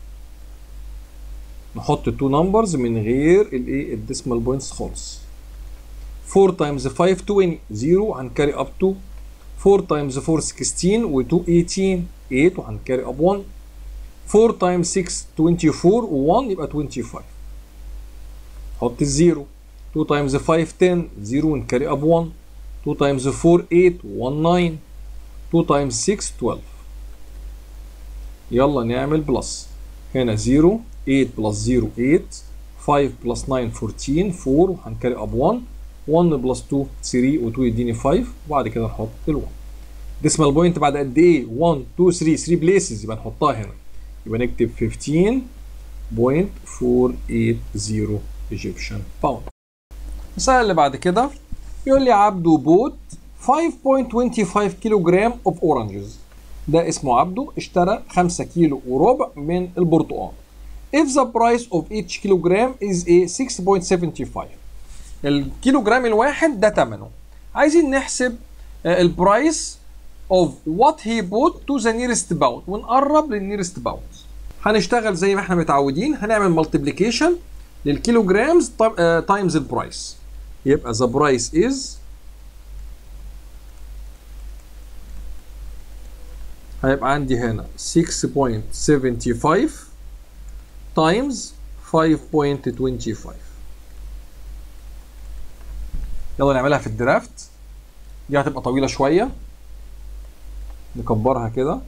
نحط التو نمبرز من غير الايه الديسمال بوينتس خالص 4 times 5 20 0 هنكاري اب 2 4 times 4 16 و 2 18 8 وهنكاري اب 1 4 times 6 24 و 1 يبقى 25 حط الزيرو 2 times 5 10 0 ونكاري اب 1 2 times 4 8 1 9 2 times 6 12 يلا نعمل بلس هنا 0 8 بلس 0 8 5 بلس 9 14 4 هنكاري اب 1 1 بلس 2 3 و2 يديني 5 وبعد كده نحط ال 1 ديسمال بوينت بعد قد ايه 1 2 3 3 بليسز يبقى نحطها هنا يبقى نكتب 15.480 ايجيبشن باوند المسألة اللي بعد كده يقول لي عبده بوت 5.25 كيلو جرام اوف اورنجز ده اسمه عبده اشترى 5 كيلو وربع من البرتقال if the price of each kilogram is a 6.75 الكيلو جرام الواحد ده ثمنه عايزين نحسب البرايس of what he bought to the nearest bound ونقرب للنيرست باوند هنشتغل زي ما احنا متعودين هنعمل multiplication للكيلو جرامز تايمز البرايس يبقى the price is هيبقى عندي هنا 6.75 times 5.25 يلا نعملها في الدرافت دي هتبقى طويلة شوية نكبرها كده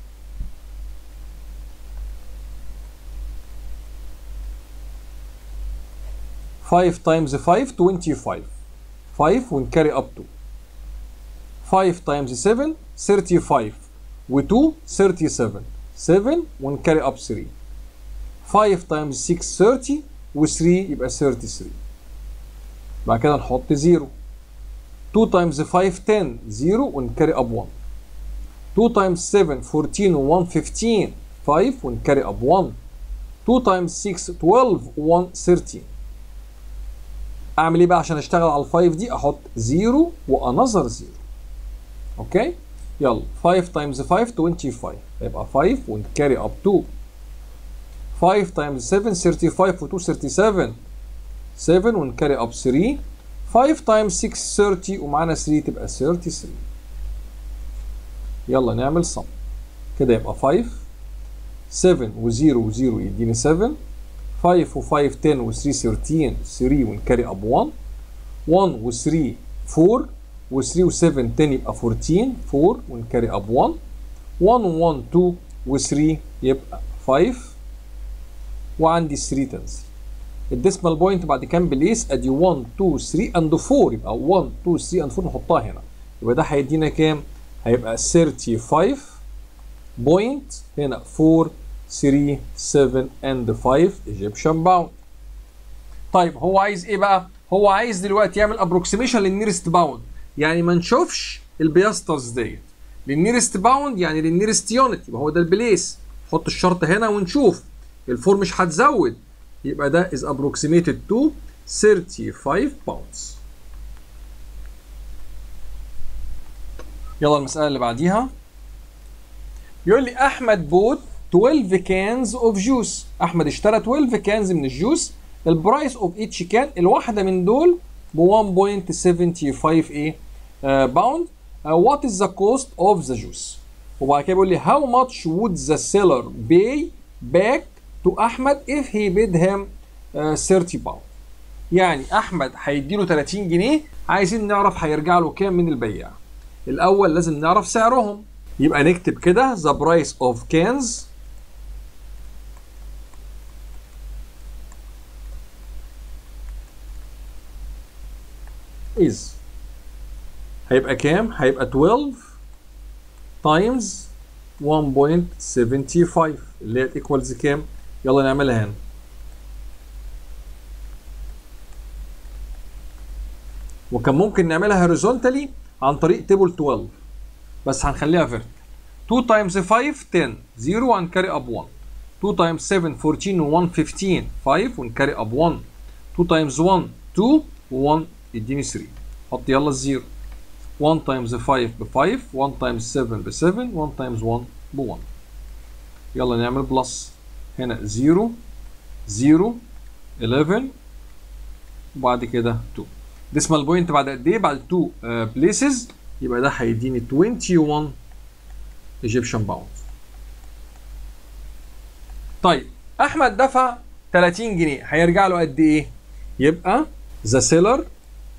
Five times five, twenty-five. Five ونكاري up to. Five times seven, thirty-five. و2 37 7 ونكاري up 3 5 times 6 30 و3 يبقى 33 بعد كده نحط 0 2 times 5 10 0 ونكاري up 1 2 times 7 14 و 1 15 5 ونكاري up 1 2 times 6 12 و 1 13 اعمل ايه بقى عشان اشتغل على ال 5 دي احط 0 وانذر 0 اوكي يلا 5 times 5 25 يبقى 5 ونكاري اب 2 5 times 7 35 و 2 37 7 ونكاري اب 3 5 times 6 30 ومعانا 3 تبقى 33 يلا نعمل صم كده يبقى 5 7 و0 و0 يديني 7 5 و5 10 و3 13 3 ونكاري اب 1 1 و3 4 و3 و7 10 يبقى 14 4 ونكاري اب 1 1 و1 2 و3 يبقى 5 وعندي 3 تنزل الديسمال بوينت بعد كام بليس ادي 1 2 3 اند 4 يبقى 1 2 3 اند 4 نحطها هنا يبقى ده هيدينا كام؟ هيبقى 35 بوينت هنا 4 3 7 اند 5 ايجيبشن باوند طيب هو عايز ايه بقى؟ هو عايز دلوقتي يعمل ابروكسيميشن للنيرست باوند يعني ما نشوفش البياسترز ديت للنيرست باوند يعني للنيرست يونت يبقى هو ده البليس حط الشرط هنا ونشوف الفور مش هتزود يبقى ده is approximated to 35 pounds يلا المسألة اللي بعديها يقول لي أحمد بوت 12 cans of juice أحمد اشترى 12 cans من الجوس البرايس اوف ايتش كان الواحده من دول ب 1.75 ايه باوند وات از ذا كوست اوف ذا جوس وبعد كده بيقول لي how much would the seller pay back to احمد if he bid him uh, 30 باوند يعني احمد هيديله 30 جنيه عايزين نعرف هيرجع له كام من البياع الاول لازم نعرف سعرهم يبقى نكتب كده the price of cans is هيبقى كام؟ هيبقى 12 times 1.75 اللي هي ايكوالز كام؟ يلا نعملها هنا وكان ممكن نعملها هوريزونتالي عن طريق تيبل 12 بس هنخليها فيرتيكال 2 times 5 10 0 وهنكاري اب 1 2 times 7 14 و 1 15 5 ونكاري اب 1 2 times 1 2 و 1 يديني 3 حط يلا الزيرو 1 times 5 ب 5 1 times 7 ب 7 1 times 1 ب 1 يلا نعمل بلس هنا 0 0 11 وبعد كده 2 ديسمال بوينت بعد قد ايه بعد 2 بليسز يبقى ده هيديني 21 ايجيبشن باوند طيب احمد دفع 30 جنيه هيرجع له قد ايه يبقى ذا سيلر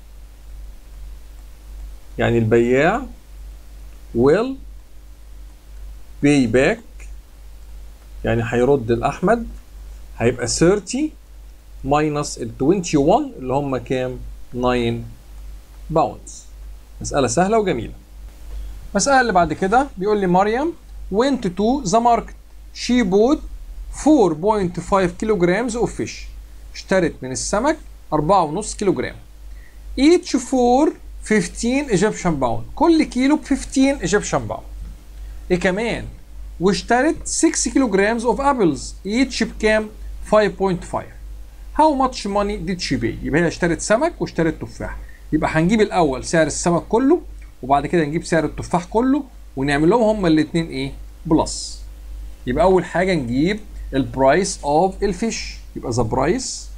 يعني البياع will pay back يعني هيرد لأحمد هيبقى 30 minus ال 21 اللي هم كام؟ 9 باوندز مسألة سهلة وجميلة المسألة اللي بعد كده بيقول لي مريم went to the market she bought 4.5 كيلوغرامز of fish اشترت من السمك 4.5 كيلوغرام each for 15 ايجيبشن باوند كل كيلو ب 15 ايجيبشن باوند ايه كمان واشترت 6 كيلو جرامز اوف ابلز ايتش بكام 5.5 هاو ماتش ماني ديد شي بي يبقى هي اشترت سمك واشترت تفاح يبقى هنجيب الاول سعر السمك كله وبعد كده نجيب سعر التفاح كله ونعمل لهم هما الاثنين ايه بلس يبقى اول حاجه نجيب البرايس اوف الفيش يبقى ذا برايس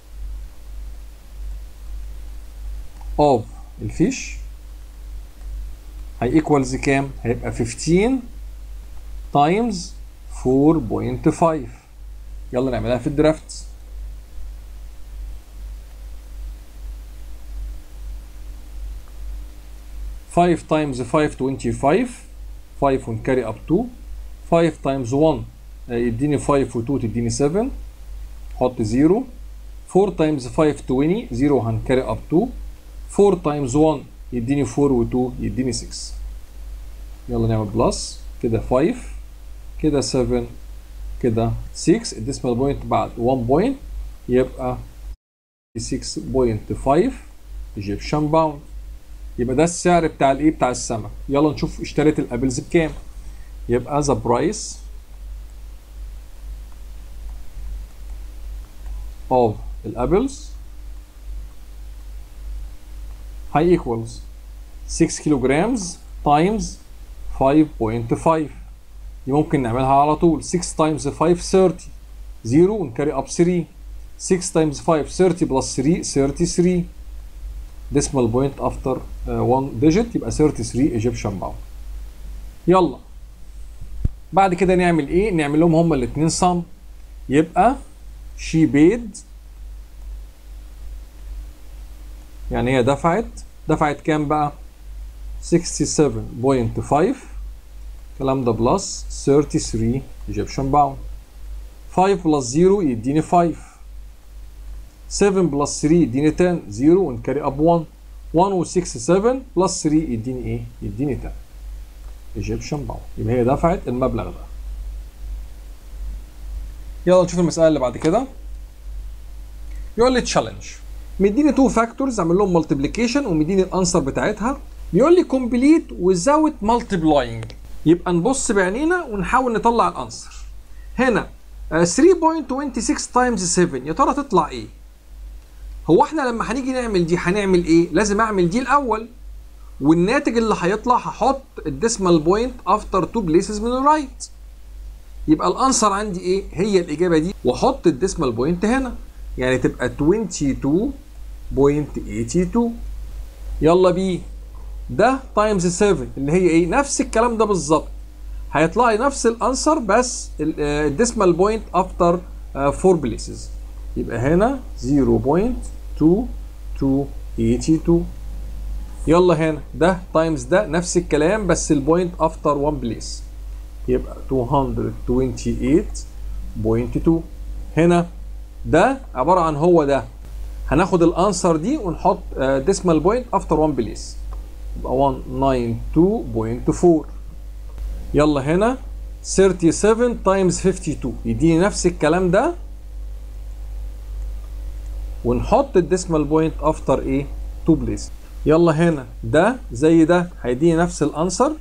اوف الفيش هي ايكوالز كام؟ هيبقى 15 تايمز 4.5 يلا نعملها في الدرافت five times five twenty five five ونكاري up to five times one يديني five و two تديني seven حط زيرو four times five twenty زيرو هنكاري up to 4 times 1 يديني 4 و 2 يديني 6 يلا نعمل بلس كده 5 كده 7 كده 6 الديسمال بوينت بعد 1 بوينت يبقى 6.5 ايجيبشن باوند يبقى ده السعر بتاع الايه بتاع السمك يلا نشوف اشتريت الابلز بكام يبقى ذا برايس of الابلز هاي equals 6 كيلوغرامز times 5.5 دي ممكن نعملها على طول 6 times 5 30 0 ونكاري اب 3 6 times 5 30 plus 3 33 decimal point after uh, one digit يبقى 33 Egyptian pound يلا بعد كده نعمل ايه نعمل لهم هما الاثنين صم يبقى she paid يعني هي دفعت دفعت كام بقى 67.5 الكلام ده بلس 33 Egyptian pound 5 بلس 0 يديني 5 7 بلس 3 يديني 10 0 ونكاري اب 1 1 و 6 7 بلس 3 يديني ايه؟ يديني 10 Egyptian pound يبقى هي دفعت المبلغ ده يلا نشوف المسألة اللي بعد كده يقول لي تشالنج مديني تو فاكتورز اعمل لهم مالتيبليكيشن ومديني الانسر بتاعتها بيقول لي كومبليت وزاوت مالتيبلاينج يبقى نبص بعينينا ونحاول نطلع الانسر هنا 3.26 تايمز 7 يا ترى تطلع ايه هو احنا لما هنيجي نعمل دي هنعمل ايه لازم اعمل دي الاول والناتج اللي هيطلع هحط الديسمال بوينت افتر تو بليسز من الرايت يبقى الانسر عندي ايه هي الاجابه دي واحط الديسمال بوينت هنا يعني تبقى 22.82 يلا بيه ده تايمز 7 اللي هي ايه نفس الكلام ده بالظبط هيطلع لي نفس الانسر بس الديسمال بوينت افتر 4 بليسز يبقى هنا 0.2282 يلا هنا ده تايمز ده نفس الكلام بس البوينت افتر 1 بليس يبقى 228.2 هنا ده عباره عن هو ده هناخد الانسر دي ونحط ديسمال بوينت افتر 1 بليس يبقى 192.4 يلا هنا 37 تايمز 52 يديني نفس الكلام ده ونحط الديسمال بوينت افتر ايه 2 بليس يلا هنا ده زي ده هيديني نفس الانسر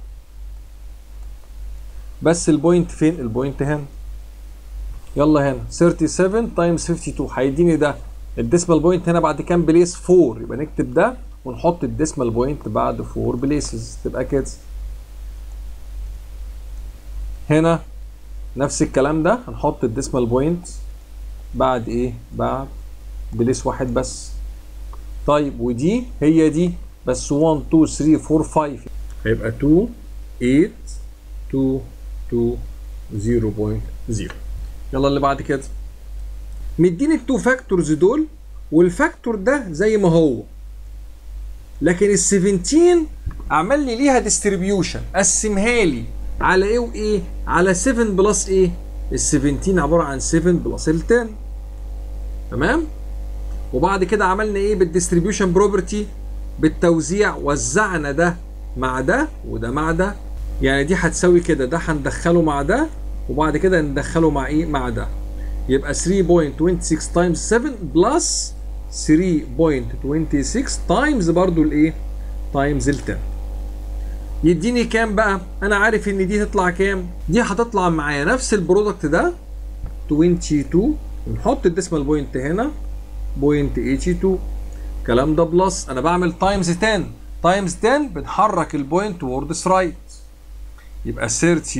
بس البوينت فين البوينت هنا يلا هنا 37 تايمز 52 هيديني ده الديسمال بوينت هنا بعد كام بليس 4 يبقى نكتب ده ونحط الديسمال بوينت بعد 4 بليسز تبقى كده هنا نفس الكلام ده هنحط الديسمال بوينت بعد ايه بعد بليس واحد بس طيب ودي هي دي بس 1 2 3 4 5 هيبقى 2 8 2 2 0.0 يلا اللي بعد كده مديني التو فاكتورز دول والفاكتور ده زي ما هو لكن ال 17 عمل لي ليها ديستريبيوشن قسمها لي على ايه وايه على 7 بلس ايه ال 17 عباره عن 7 بلس ال 10 تمام وبعد كده عملنا ايه بالديستريبيوشن بروبرتي بالتوزيع وزعنا ده مع ده وده مع ده يعني دي هتساوي كده ده هندخله مع ده وبعد كده ندخله مع ايه مع ده يبقى 3.26 تايمز 7 بلس 3.26 تايمز برضو الايه تايمز ال 10 يديني كام بقى انا عارف ان دي تطلع كام دي هتطلع معايا نفس البرودكت ده 22 ونحط الديسمال بوينت هنا بوينت 82 الكلام ده بلس انا بعمل تايمز 10 تايمز 10 بنحرك البوينت ووردز رايت يبقى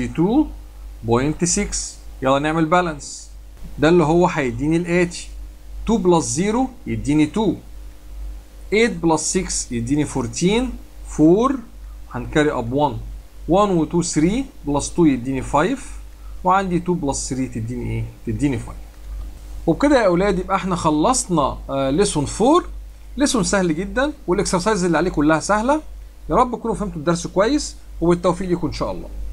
32.6 يلا نعمل بالانس ده اللي هو هيديني الاتي 2 بلس 0 يديني 2 8 بلس 6 يديني 14 4 هنكاري اب 1 1 و 2 3 بلس 2 يديني 5 وعندي 2 بلس 3 تديني ايه؟ تديني 5 وبكده يا اولاد يبقى احنا خلصنا ليسون 4 ليسون سهل جدا والاكسرسايز اللي عليه كلها سهله يا رب تكونوا فهمتوا الدرس كويس وبالتوفيق لكم ان شاء الله